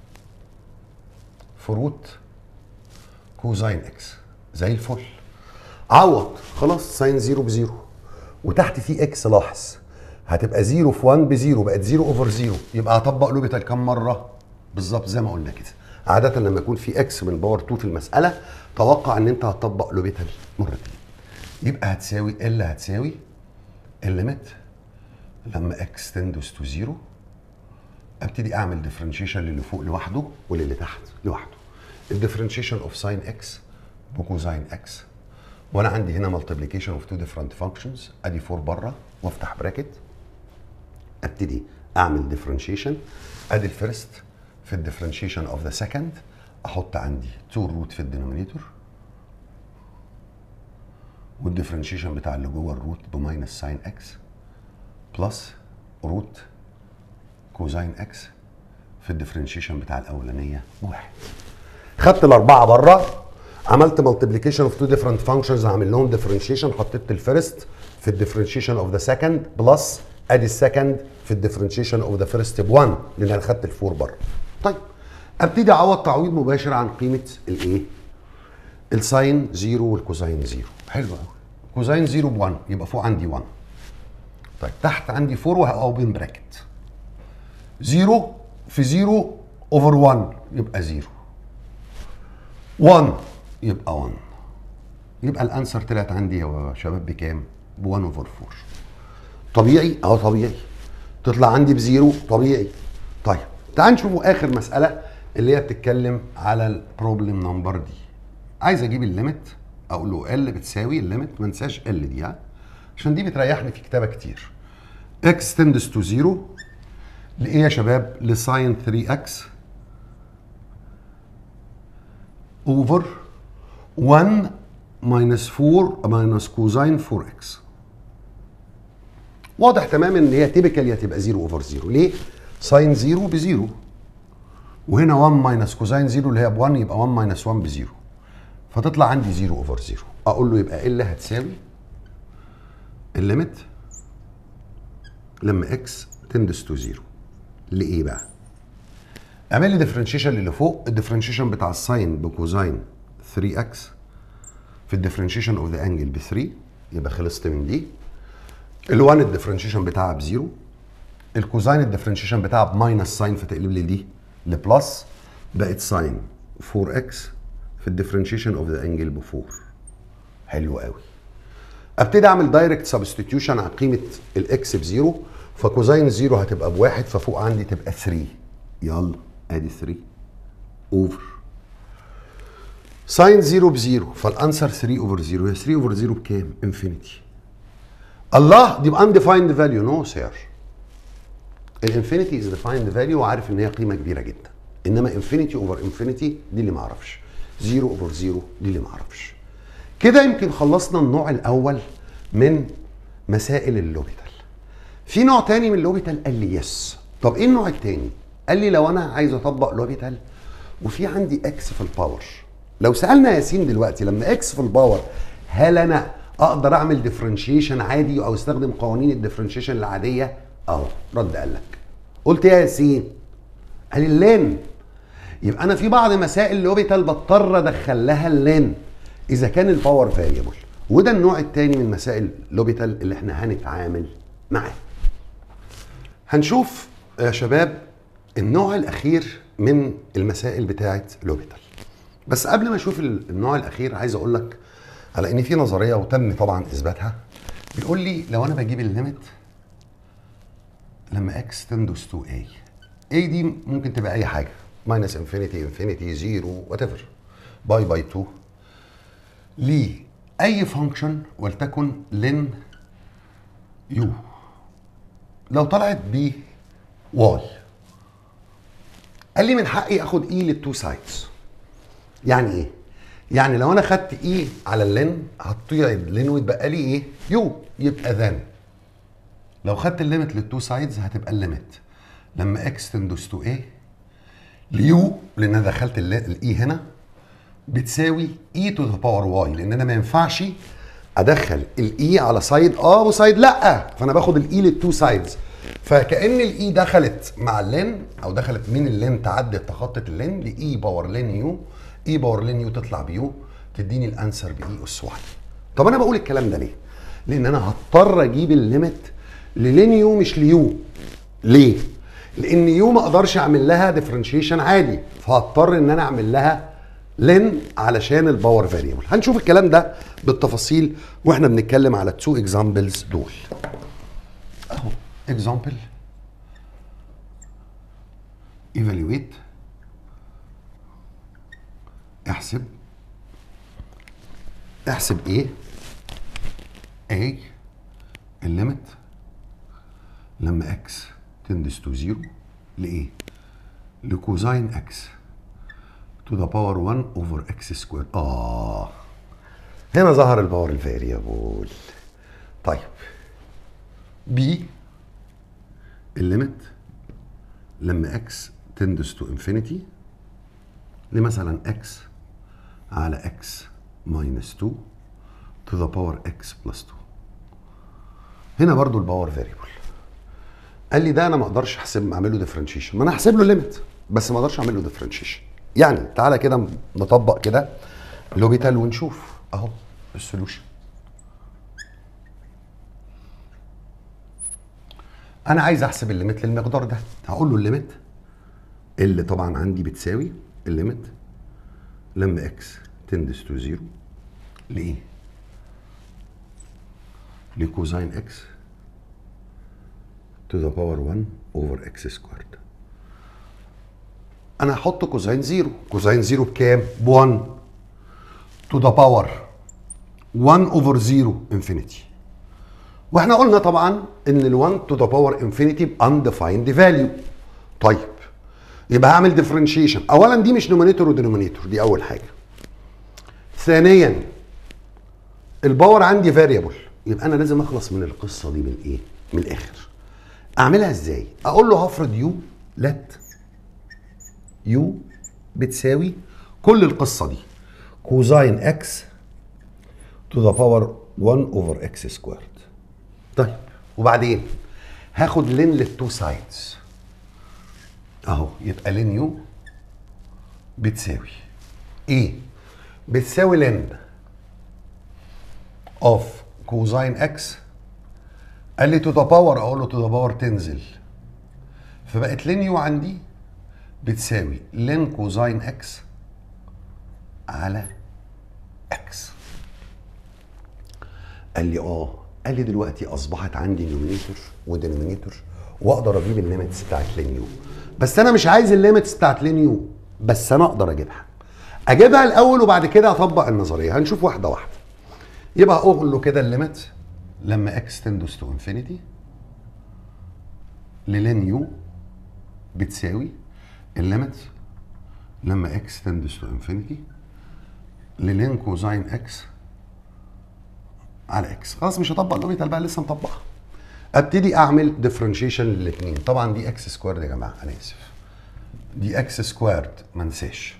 [SPEAKER 1] في روت كوزاين اكس زي الفل عوض خلاص ساين زيرو بزيرو وتحت في اكس لاحظ هتبقى زيرو في 1 بزيرو بقت زيرو اوفر زيرو يبقى هطبق لوبيتال كام مره بالظبط زي ما قلنا كده عادة لما يكون في اكس من باور 2 في المسألة توقع ان انت هتطبق لوبيتال مرتين يبقى هتساوي ال هتساوي الليميت لما اكس تندس تو زيرو ابتدي اعمل ديفرنشيشن للي فوق لوحده وللي تحت لوحده الديفرنشيشن اوف ساين اكس بكوزاين اكس وانا عندي هنا مالتيبليكيشن اوف تو ديفرنت فانكشنز ادي 4 بره وافتح براكت ابتدي اعمل ديفرنشيشن ادي الفيرست في الديفرنشيشن اوف ذا سكند احط عندي 2 روت في الدينومينيتور والديفرنشيشن بتاع اللي جوه الروت بماينس ساين اكس بلس روت كوزاين اكس في الديفرنشيشن بتاع الاولانيه بواحد خدت الاربعه بره عملت مالتيبليكيشن اوف تو ديفرنت فانكشنز هعمل لهم ديفرنشيشن حطيت الفيرست في الديفرنشيشن اوف ذا سكند بلس ادي السكند في الديفرنشيشن اوف ذا فيرست ب 1 لان انا خدت الفور بره طيب ابتدي اعوض تعويض مباشر عن قيمه الايه الساين زيرو والكوزاين زيرو حلو قوي كوزاين زيرو ب 1 يبقى فوق عندي 1 طيب تحت عندي 4 وهاوبن براكت زيرو في زيرو اوفر 1 يبقى زيرو 1 يبقى 1 يبقى الانسر طلعت عندي يا شباب بكام؟ ب 1 اوفر 4 طبيعي؟ اه طبيعي تطلع عندي بزيرو طبيعي طيب تعال نشوفوا اخر مساله اللي هي بتتكلم على البروبلم نمبر دي عايز اجيب الليميت اقول له ال بتساوي الليميت ما انساش ال دي ها عشان دي بتريحني في كتابه كتير اكس تندس تو زيرو لايه يا شباب لساين 3 اكس اوفر 1 ماينس 4 ماينس كوزاين 4 اكس واضح تماما ان هي تيبيكال يا تبقى 0 اوفر 0 ليه؟ ساين 0 بزيرو وهنا 1 ماينس كوزاين 0 اللي هي ب 1 يبقى 1 ماينس 1 بزيرو فتطلع عندي 0 اوفر 0 اقول له يبقى ال هتساوي الليميت لما اكس تندس تو 0 لايه بقى؟ اعمل لي ديفرنشيشن للي فوق الديفرنشيشن بتاع الساين بكوزاين 3 اكس في الديفرنشيشن اوف ذا انجل ب 3 يبقى خلصت من دي ال1 الديفرنشيشن بتاعها بزيرو الكوزاين الديفرنشيشن بتاعها بماينس ساين فتقلب لي دي لبلس بقت ساين 4 اكس في الديفرنشيشن اوف ذا انجل ب 4 حلو قوي ابتدي اعمل دايركت سبستيتيوشن على قيمه الاكس بزيرو فكوزاين زيرو هتبقى بواحد ففوق عندي تبقى 3 يلا ادي 3 اوفر ساين زيرو بزيرو فالانسر 3 اوفر زيرو هي 3 اوفر زيرو بكام؟ انفينيتي الله دي undefined فاليو نو سير الانفينيتي از ديفايند فاليو وعارف ان هي قيمه كبيره جدا انما انفينيتي اوفر انفينيتي دي اللي ما اعرفش زيرو اوفر زيرو دي اللي ما اعرفش كده يمكن خلصنا النوع الاول من مسائل اللوبيتال في نوع تاني من اللوبيتال قال لي يس طب ايه النوع التاني قال لي لو انا عايز اطبق لوبيتال وفي عندي اكس في الباور لو سالنا ياسين دلوقتي لما اكس في الباور هل انا اقدر اعمل ديفرنشيشن عادي او استخدم قوانين الديفرنشيشن العاديه اهو رد قال لك قلت يا ياسين قال اللين يبقى انا في بعض مسائل اللوبيتال بضطر ادخل لها اللين اذا كان الباور فاريبل وده النوع الثاني من مسائل لوبيتال اللي احنا هنتعامل معاه هنشوف يا شباب النوع الاخير من المسائل بتاعه لوبيتال بس قبل ما اشوف النوع الاخير عايز اقول لك على ان في نظريه وتم طبعا اثباتها بيقول لي لو انا بجيب الليميت لما اكس تندوس تو اي اي دي ممكن تبقى اي حاجه ماينس انفينيتي انفينيتي زيرو وات ايفر باي باي 2 لاي فانكشن ولتكن لن يو لو طلعت ب واي قال لي من حقي اخد اي للتو سايدز يعني ايه يعني لو انا خدت اي على اللين هتطيع اللين ويتبقى لي ايه يو يبقى ذن لو خدت الليمت للتو سايدز هتبقى الليمت لما اكس تندوس تو ايه ليو لان انا دخلت الاي هنا بتساوي اي تو ذا باور واي لان انا ما ينفعش ادخل الاي على سايد اه وسايد لا فانا باخد الاي للتو سايدز فكان الاي دخلت مع اللين او دخلت من اللين تعدت تخطت اللين لاي باور لين يو اي باور لين يو تطلع بيو تديني الانسر باي اس واحد طب انا بقول الكلام ده ليه؟ لان انا هضطر اجيب الليمت للين يو مش ليو ليه؟ لان يو ما اقدرش اعمل لها ديفرنشيشن عادي فهضطر ان انا اعمل لها لين علشان الباور فاريبل هنشوف الكلام ده بالتفاصيل واحنا بنتكلم على التو اكزامبلز دول اهو اكزامبل ايفالويت احسب احسب ايه A الليمت لما اكس تندس تو زيرو لايه لكوزاين اكس تو ذا باور 1 اوفر اكس سكوير اه هنا ظهر الباور الفاريبل طيب بي الليمت لما اكس تندس تو انفينيتي لمثلا اكس على اكس ماينس 2 تو ذا باور اكس بلس 2 هنا برضو الباور فاريبل قال لي ده انا ما اقدرش احسب اعمل له ديفرنشيشن ما انا هحسب له ليميت بس ما اقدرش اعمل له ديفرنشيشن يعني تعالى كده نطبق كده لوبيتال ونشوف اهو السولوشن انا عايز احسب الليميت للمقدار ده هقول له الليميت اللي طبعا عندي بتساوي الليميت لما اكس تندس تو زيرو لايه لكوزاين اكس to the power 1 over x squared انا هحط كوزين زيرو كوزين زيرو بكام ب 1 to the power 1 over 0 infinity واحنا قلنا طبعا ان ال 1 to the power infinity ب undefined value طيب يبقى هعمل differentiation اولا دي مش نومينيتور ودينومينيتور دي اول حاجه ثانيا الباور عندي فاريبل يبقى انا لازم اخلص من القصه دي من ايه من الاخر اعملها ازاي اقول له هفرض يو لت يو بتساوي كل القصه دي كوزاين اكس تو ذا باور 1 اوفر اكس سكويرد طيب وبعدين هاخد لين للتو سايدز اهو يبقى لين يو بتساوي ايه بتساوي لين اوف كوزاين اكس قال لي تو ذا باور اقول له تو ذا باور تنزل فبقت لين يو عندي بتساوي لين كوزاين اكس على اكس قال لي اه قال لي دلوقتي اصبحت عندي نومينيتور ودينومينيتور واقدر اجيب الليميتس بتاعت لين يو بس انا مش عايز الليميتس بتاعت لين يو بس انا اقدر اجيبها اجيبها الاول وبعد كده اطبق النظريه هنشوف واحده واحده يبقى اقول له كده الليميت لما اكس تندوس تو انفينيتي للين يو بتساوي الليميت لما اكس تندوس تو انفينيتي للين كوزاين اكس على اكس خلاص مش هطبق الاوريتال بقى لسه مطبقها ابتدي اعمل ديفرنشيشن للاثنين طبعا دي اكس سكويرد يا جماعه انا اسف دي اكس سكويرد ما انساش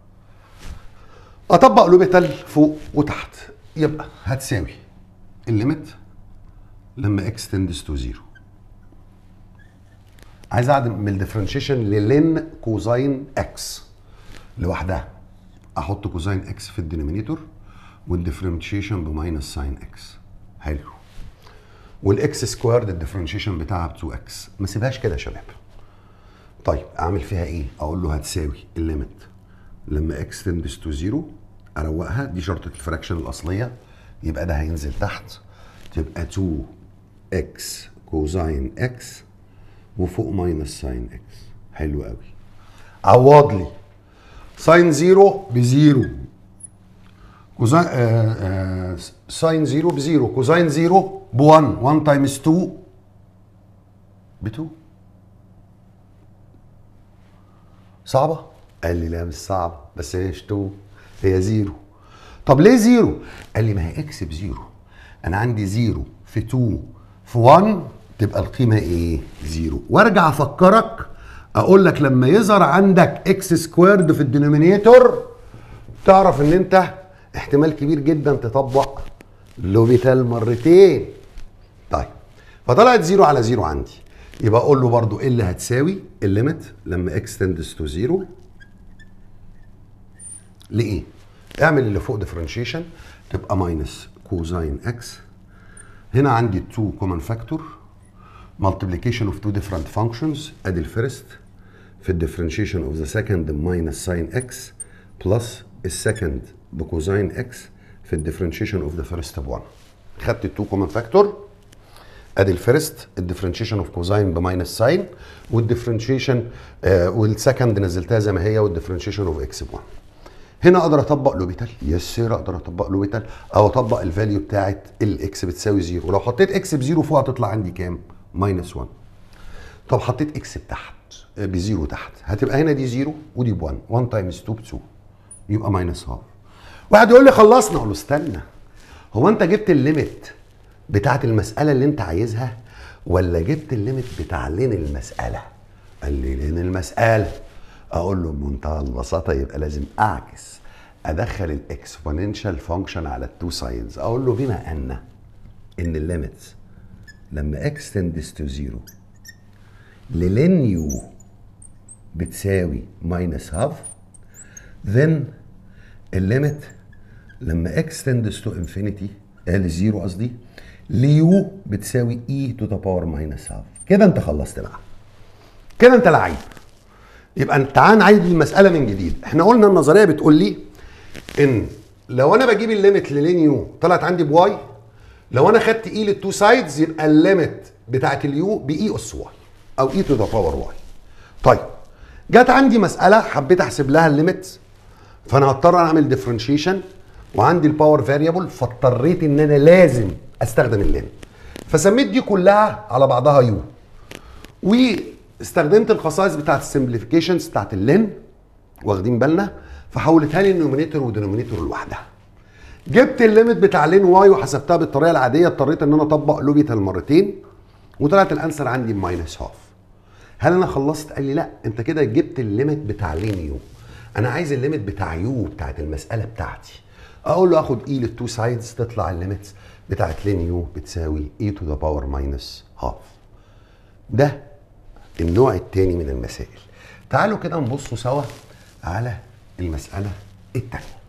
[SPEAKER 1] اطبق لوبيتال فوق وتحت يبقى هتساوي الليميت لما اكس تندس تو زيرو عايز اعمل ديفرنشيشن للين كوزاين اكس لوحدها احط كوزاين اكس في الدينومينيتور والديفرنشيشن بماينس ساين اكس حلو والاكس سكويرد الديفرنشيشن بتاعها ب 2 اكس ما سيبهاش كده يا شباب طيب اعمل فيها ايه اقول له هتساوي الليميت لما اكس تندس تو زيرو اروقها دي شرطه الفراكشن الاصليه يبقى ده هينزل تحت تبقى 2 اكس كوزاين اكس وفوق ماينس ساين اكس حلو قوي عوض لي ساين زيرو بزيرو كوزاين آه آه ساين زيرو بزيرو كوزاين زيرو ب 1 1 تايمز 2 ب 2 صعبة؟ قال لي لا مش صعبة بس هي مش 2 هي زيرو طب ليه زيرو؟ قال لي ما هي اكس بزيرو انا عندي زيرو في 2 في 1 تبقى القيمة ايه؟ زيرو وارجع افكرك اقول لك لما يظهر عندك اكس سكويرد في الدينومينيتور تعرف ان انت احتمال كبير جدا تطبق لوبيتال مرتين طيب فطلعت زيرو على زيرو عندي يبقى اقول له برضو ايه اللي هتساوي الليميت لما اكس تندس تو زيرو لايه؟ اعمل اللي فوق ديفرنشيشن تبقى ماينس كوزاين اكس هنا عندي 2 كومن فاكتور multiplication of two different functions ادي الفيرست في الديفرنشيشن اوف ذا سكند ماينس ساين اكس بلس السكند بكوزاين اكس في الديفرنشيشن اوف ذا فيرست ب 1 خدت التو كومن فاكتور ادي الفيرست الديفرنشيشن اوف كوزاين بماينس ساين والديفرنشيشن آه والسكند نزلتها زي ما هي والديفرنشيشن اوف اكس ب 1 هنا اقدر اطبق لوبيتال يس سير اقدر اطبق لوبيتال او اطبق الفاليو بتاعت الاكس بتساوي زيرو لو حطيت اكس بزيرو فوق هتطلع عندي كام؟ ماينس 1 طب حطيت اكس بتحت بزيرو تحت هتبقى هنا دي زيرو ودي ب 1 1 تايمز 2 ب 2 يبقى ماينس هاف واحد يقول لي خلصنا اقول له استنى هو انت جبت الليميت بتاعت المساله اللي انت عايزها ولا جبت الليميت بتاع لين المساله قال لي لين المساله اقول له بمنتهى البساطه يبقى لازم اعكس ادخل الاكسبوننشال فانكشن على التو سايدز اقول له بما ان ان الليميتس لما اكس تندس تو زيرو للين يو بتساوي ماينس هاف then الليميت لما اكس تندس تو انفينيتي لزيرو قصدي ليو بتساوي اي تو ذا باور ماينس هاف كده انت خلصت بقى كده انت لعيب يبقى تعال نعيد المساله من جديد احنا قلنا النظريه بتقول لي ان لو انا بجيب الليميت للين يو طلعت عندي بواي لو انا خدت اي للتو سايدز يبقى الليميت بتاعت اليو باي اس واي او اي تو ذا باور واي طيب جت عندي مساله حبيت احسب لها الليميت فانا هضطر اعمل ديفرنشيشن وعندي الباور فاريبل فاضطريت ان انا لازم استخدم اللين فسميت دي كلها على بعضها يو واستخدمت الخصائص بتاعت السمبليفيكيشنز بتاعت اللين واخدين بالنا فحولتها لي النومينيتور ودينومينيتور لوحدها جبت الليميت بتاع لين واي وحسبتها بالطريقه العاديه اضطريت ان انا اطبق لوبيتال مرتين وطلعت الانسر عندي بماينس هاف هل انا خلصت قال لي لا انت كده جبت الليميت بتاع لين يو انا عايز الليميت بتاع يو بتاعت المساله بتاعتي اقول له اخد اي للتو سايدز تطلع الليميت بتاعت لين يو بتساوي اي تو ذا باور ماينس هاف ده النوع الثاني من المسائل تعالوا كده نبصوا سوا على المساله الثانيه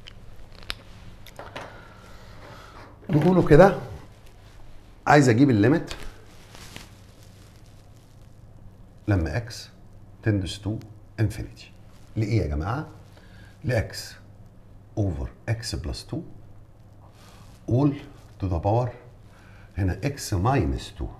[SPEAKER 1] نقوله كده عايز اجيب الليميت لما اكس تندس تو انفينيتي لايه يا جماعه لاكس اوفر اكس بلس 2 اول تو ذا باور هنا اكس ماينس 2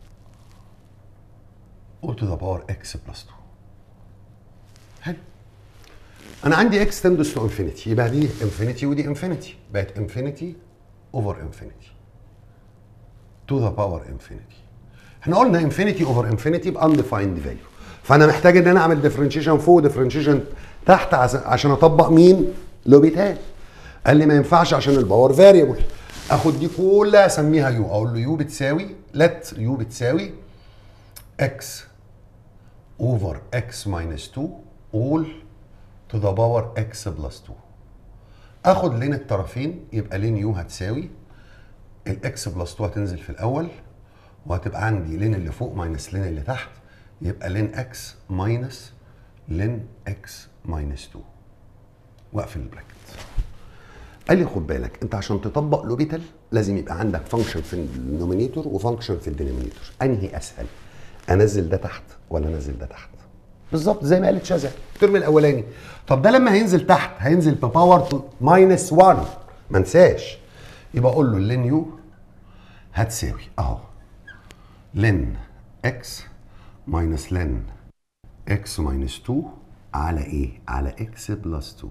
[SPEAKER 1] اول تو ذا باور اكس بلس 2 حلو انا عندي اكس تندس تو انفينيتي يبقى دي انفينيتي ودي انفينيتي بقت انفينيتي اوفر انفينيتي تو ذا باور انفينيتي احنا قلنا انفينيتي اوفر انفينيتي بانديفايند فاليو فانا محتاج ان انا اعمل ديفرنشيشن فوق وديفرنشيشن تحت عشان اطبق مين لوبيتال قال لي ما ينفعش عشان الباور فاريبل اخد دي كلها اسميها يو اقول له يو بتساوي لت يو بتساوي اكس اوفر اكس ماينس 2 اول تو ذا باور اكس بلس 2 اخد لين الطرفين يبقى لين يو هتساوي الاكس بلس 2 هتنزل في الاول وهتبقى عندي لين اللي فوق ماينس لين اللي تحت يبقى لين اكس ماينس لين اكس ماينس 2 واقفل البراكت قال لي خد بالك انت عشان تطبق لوبيتال لازم يبقى عندك فانكشن في النومينيتور وفانكشن في الدينومينيتور انهي اسهل انزل ده تحت ولا انزل ده تحت بالظبط زي ما قالت شذا الترم الاولاني طب ده لما هينزل تحت هينزل بباور ماينس 1 ما انساش يبقى اقول له لين يو هتساوي اهو لين اكس ماينس لين اكس ماينس 2 على ايه؟ على اكس بلس 2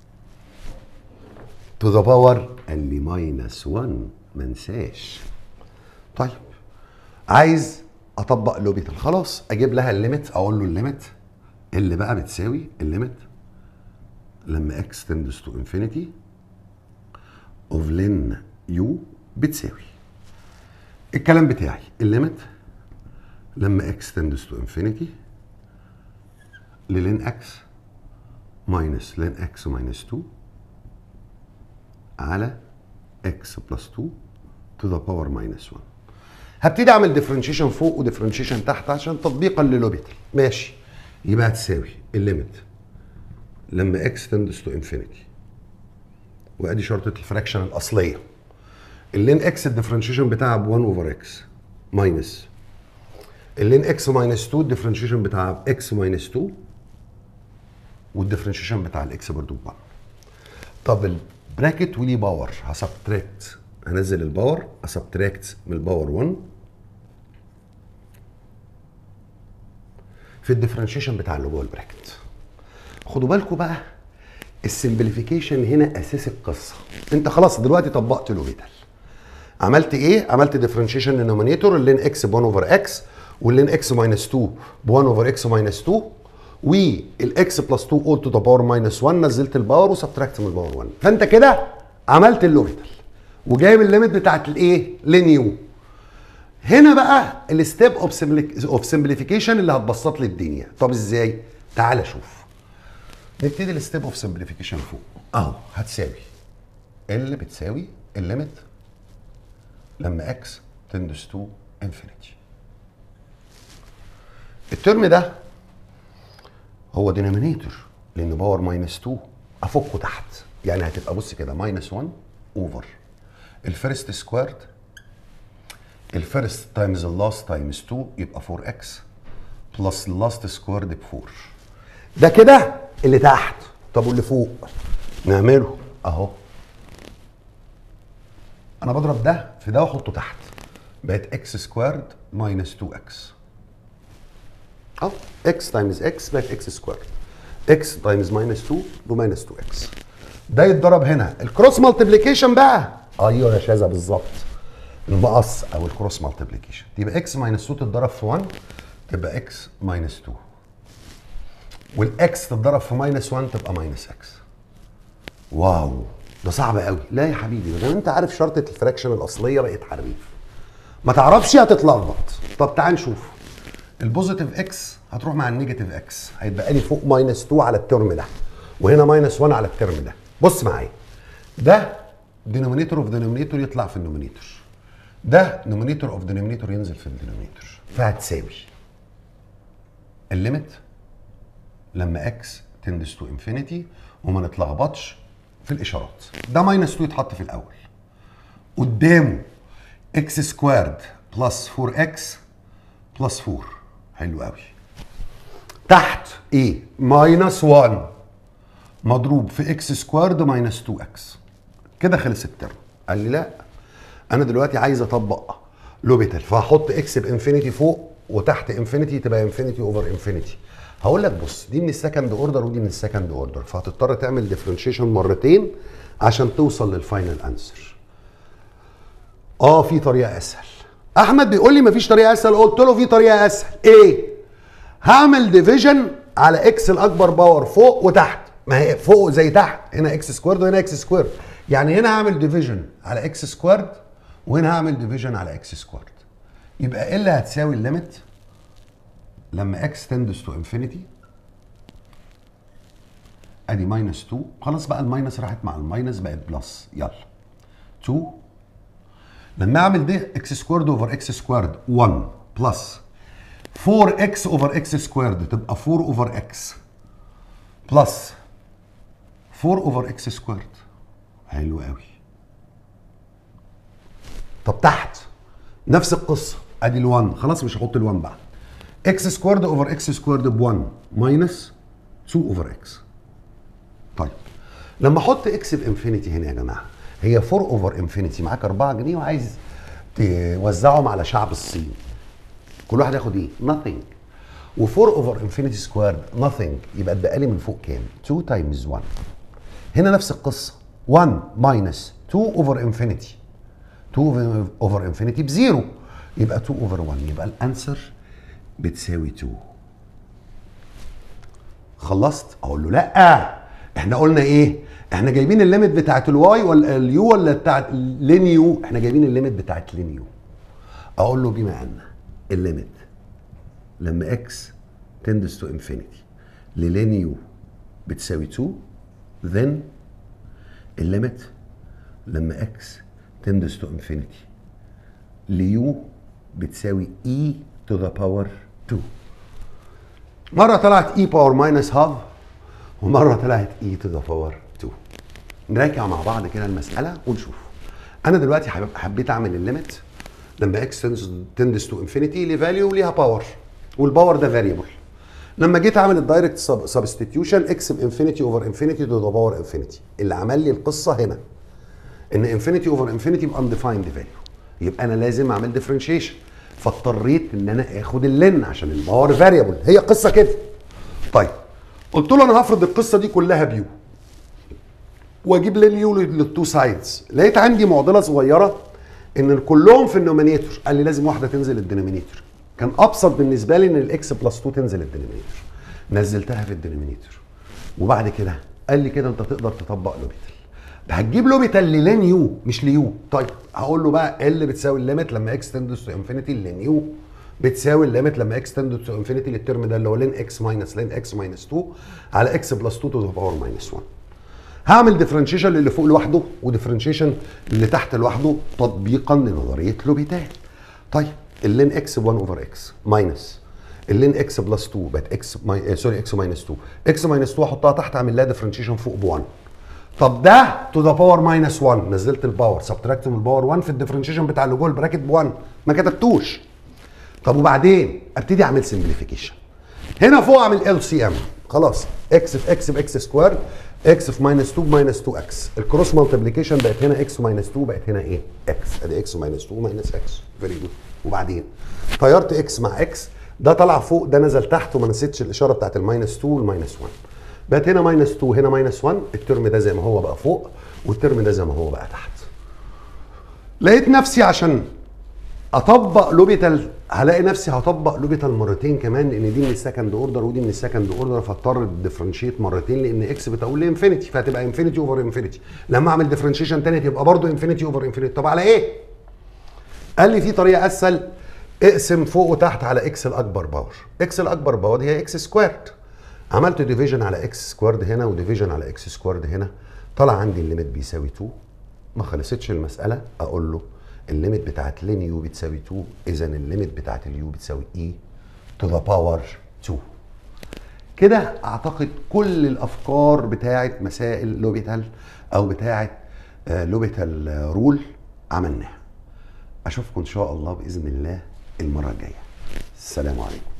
[SPEAKER 1] تو ذا باور قال لي ماينس 1 ما انساش طيب عايز اطبق لوبيتال خلاص اجيب لها الليميت اقول له الليميت اللي بقى بتساوي الليميت لما اكس تندس تو انفينيتي اوف لين يو بتساوي الكلام بتاعي الليميت لما اكس تندس تو انفينيتي للين اكس ماينس لين اكس ماينس 2 على اكس بلس 2 تو ذا باور ماينس 1 هبتدي اعمل ديفرنشيشن فوق وديفرنشيشن تحت عشان تطبيقا للوبيتال ماشي يبقى هتساوي الليميت لما اكس تندس تو انفينيتي وادي شرطه الفراكشن الاصليه اللين اكس الديفرنشيشن بتاعها ب 1 اوفر اكس ماينس اللين اكس ماينس 2 الديفرنشيشن بتاعها اكس ماينس 2 والديفرنشيشن بتاع الاكس برضو ب 1 طب البراكت وليه باور هسبتراكت هنزل الباور اسبتراكت من الباور 1 في الديفرنشيشن بتاع اللي جوه البراكت خدوا بالكم بقى السمبليفيكيشن هنا اساس القصه انت خلاص دلوقتي طبقت لوبيتال عملت ايه عملت ديفرنشيشن للنومينيتور اللين اكس ب 1 اوفر اكس واللين اكس ماينس 2 ب 1 اوفر اكس ماينس 2 والاكس بلس 2 اول تو ذا باور ماينس 1 نزلت الباور وسبتراكت من الباور 1 فانت كده عملت اللوبيتال وجايب الليميت بتاعت الايه لينيو هنا بقى الستيب اوف سمبليفيكيشن اللي هتبسط لي الدنيا طب ازاي تعال شوف نبتدي الستيب اوف سمبليفيكيشن فوق اهو هتساوي اللي بتساوي الليميت لما اكس تندس تو انفينيتي الترم ده هو دينومينيتور لان باور ماينس 2 افكه تحت يعني هتبقى بص كده ماينس 1 اوفر الفيرست سكويرد الفيرست تايمز اللاست تايمز 2 يبقى 4 اكس بلس اللاست سكويرد ب 4 ده كده اللي تحت طب واللي فوق نعمله اهو انا بضرب ده في ده واحطه تحت بقت اكس سكويرد ماينس 2 اكس اهو اكس تايمز اكس بقت اكس سكويرد اكس تايمز ماينس 2 بماينس 2 اكس ده يتضرب هنا الكروس مالتيبليكيشن بقى ايوه يا شاذة بالظبط المقص او الكروس مالتيبليكيشن يبقى اكس ماينس 2 تتضرب في 1 تبقى اكس ماينس 2 والاكس تتضرب في ماينس 1 تبقى ماينس اكس واو ده صعب قوي لا يا حبيبي ما دام انت عارف شرطه الفراكشن الاصليه بقت حريف ما تعرفش هتتلخبط طب تعال نشوف البوزيتيف اكس هتروح مع النيجاتيف اكس هيتبقى لي فوق ماينس 2 على الترم ده وهنا ماينس 1 على الترم ده بص معايا ده دينومينيتور اوف دينومينيتور يطلع في النومينيتور ده نومينيتور اوف دينومينيتور ينزل في الدينومينيتور فهتساوي الليميت لما اكس تندس تو انفينيتي وما نتلخبطش في الاشارات ده ماينس 2 يتحط في الاول قدامه اكس سكوارد بلس 4 اكس بلس 4 حلو قوي تحت ايه ماينس 1 مضروب في اكس سكوارد ماينس 2 اكس كده خلص الترم قال لي لا انا دلوقتي عايز اطبق لوبيتال فهحط اكس بانفينيتي فوق وتحت انفينيتي تبقى انفينيتي اوفر انفينيتي هقول لك بص دي من السكند اوردر ودي من السكند اوردر فهتضطر تعمل ديفرنشيشن مرتين عشان توصل للفاينل انسر اه في طريقه اسهل احمد بيقول لي مفيش طريقه اسهل قلت له في طريقه اسهل ايه هعمل ديفيجن على اكس الاكبر باور فوق وتحت ما هي فوق زي تحت هنا اكس سكويرد وهنا اكس سكويرد يعني هنا هعمل ديفيجن على اكس سكويرد وهنا هعمل ديفيجن على اكس سكويرد يبقى ايه اللي هتساوي الليميت لما اكس تندس تو انفينيتي ادي ماينس 2 خلاص بقى الماينس راحت مع الماينس بقت بلس يلا 2 لما اعمل ده اكس سكويرد اوفر اكس سكويرد 1 بلس 4 اكس اوفر اكس سكويرد تبقى 4 اوفر اكس بلس 4 اوفر اكس سكويرد حلو قوي طب تحت نفس القصه ادي ال1 خلاص مش هحط ال1 بقى اكس سكوارد اوفر اكس سكوارد ب 1 ماينس 2 اوفر اكس طيب لما احط اكس بانفينيتي هنا يا جماعه هي 4 اوفر انفينيتي معاك 4 جنيه وعايز توزعهم على شعب الصين كل واحد ياخد ايه؟ nothing و4 اوفر انفينيتي سكويرد nothing يبقى اتبقى لي من فوق كام؟ 2 تايمز 1 هنا نفس القصه 1 ماينس 2 اوفر انفينيتي 2 اوفر انفينيتي بزيرو يبقى 2 اوفر 1 يبقى الانسر بتساوي 2 خلصت اقول له لا احنا قلنا ايه احنا جايبين الليميت بتاعت الواي ولا اليو ولا بتاعت لينيو احنا جايبين الليميت بتاعت لينيو اقول له بما ان الليميت لما اكس تندس تو انفينيتي للينيو بتساوي 2 then الليميت لما اكس تندس تو انفينيتي ليو بتساوي اي تو ذا باور 2 مره طلعت اي باور ماينس هاف ومره طلعت اي تو ذا باور 2 نراجع مع بعض كده المساله ونشوف انا دلوقتي حب- حبيت اعمل الليميت لما اكس تندس تو انفينيتي لفاليو ليها باور والباور ده فاريبل لما جيت اعمل الدايركت سبستيتيوشن اكس بانفينيتي اوفر انفينيتي تو ذا باور انفينيتي اللي عمل لي القصه هنا ان انفينيتي اوفر انفينيتي بانديفايند فاليو يبقى انا لازم اعمل ديفرنشيشن فاضطريت ان انا اخد اللين عشان الباور فاريبل هي قصه كده طيب قلت له انا هفرض القصه دي كلها بيو واجيب لين يو للتو سايدز لقيت عندي معضله صغيره ان كلهم في النومينيتور قال لي لازم واحده تنزل الدينومينيتور كان ابسط بالنسبه لي ان الاكس بلس 2 تنزل الدينومينيتور نزلتها في الدينومينيتور وبعد كده قال لي كده انت تقدر تطبق لوبيتال هتجيب لوبيتال للين يو مش ليو طيب هقول له بقى ال بتساوي الليميت لما اكس تندس تو انفينيتي لين يو بتساوي الليميت لما اكس تندس تو انفينيتي للترم ده اللي هو لين اكس ماينس لين اكس ماينس 2 على اكس بلس 2 تو ذا باور ماينس 1 هعمل ديفرنشيشن للي فوق لوحده وديفرنشيشن اللي تحت لوحده تطبيقا لنظريه لوبيتال طيب اللين اكس ب 1 اوفر اكس ماينس اللين اكس بلس 2 بقت اكس ماي... آه، سوري اكس ماينس 2 اكس ماينس 2 احطها تحت اعمل لها ديفرنشيشن فوق ب 1 طب ده تو ذا باور ماينس 1 نزلت الباور سبتراكت من الباور 1 في الديفرنشيشن بتاع اللي جوه البراكت ب 1 ما كتبتوش طب وبعدين ابتدي اعمل سمبليفيكيشن هنا فوق اعمل ال سي ام خلاص اكس في اكس باكس سكوير اكس في ماينس 2 بماينس 2 اكس الكروس مالتيبليكيشن بقت هنا اكس ماينس 2 بقت هنا ايه اكس ادي اكس ماينس 2 ماينس اكس فيري جود وبعدين طيرت اكس مع اكس ده طلع فوق ده نزل تحت وما نسيتش الاشاره بتاعت الماينس 2 والماينس 1 بقت هنا ماينس 2 هنا ماينس 1 الترم ده زي ما هو بقى فوق والترم ده زي ما هو بقى تحت لقيت نفسي عشان اطبق لوبيتال هلاقي نفسي هطبق لوبيتال مرتين كمان لان دي من السكند اوردر ودي من السكند اوردر فاضطر ديفرنشيت مرتين لان اكس بتقول لي انفينيتي فهتبقى انفينيتي اوفر انفينيتي لما اعمل ديفرنشيشن تاني تبقى برضه انفينيتي اوفر انفينيتي طب على ايه؟ قال لي في طريقه اسهل اقسم فوق وتحت على اكس الاكبر باور اكس الاكبر باور هي اكس سكويرد عملت ديفيجن على اكس سكويرد هنا وديفيجن على اكس سكويرد هنا طلع عندي الليميت بيساوي 2 ما خلصتش المساله اقول له الليميت بتاعت لين يو بتساوي 2 اذا الليميت بتاعت اليو بتساوي اي تو ذا باور 2 كده اعتقد كل الافكار بتاعت مسائل لوبيتال او بتاعت آه، لوبيتال آه، رول عملناها اشوفكم ان شاء الله باذن الله المره الجايه السلام عليكم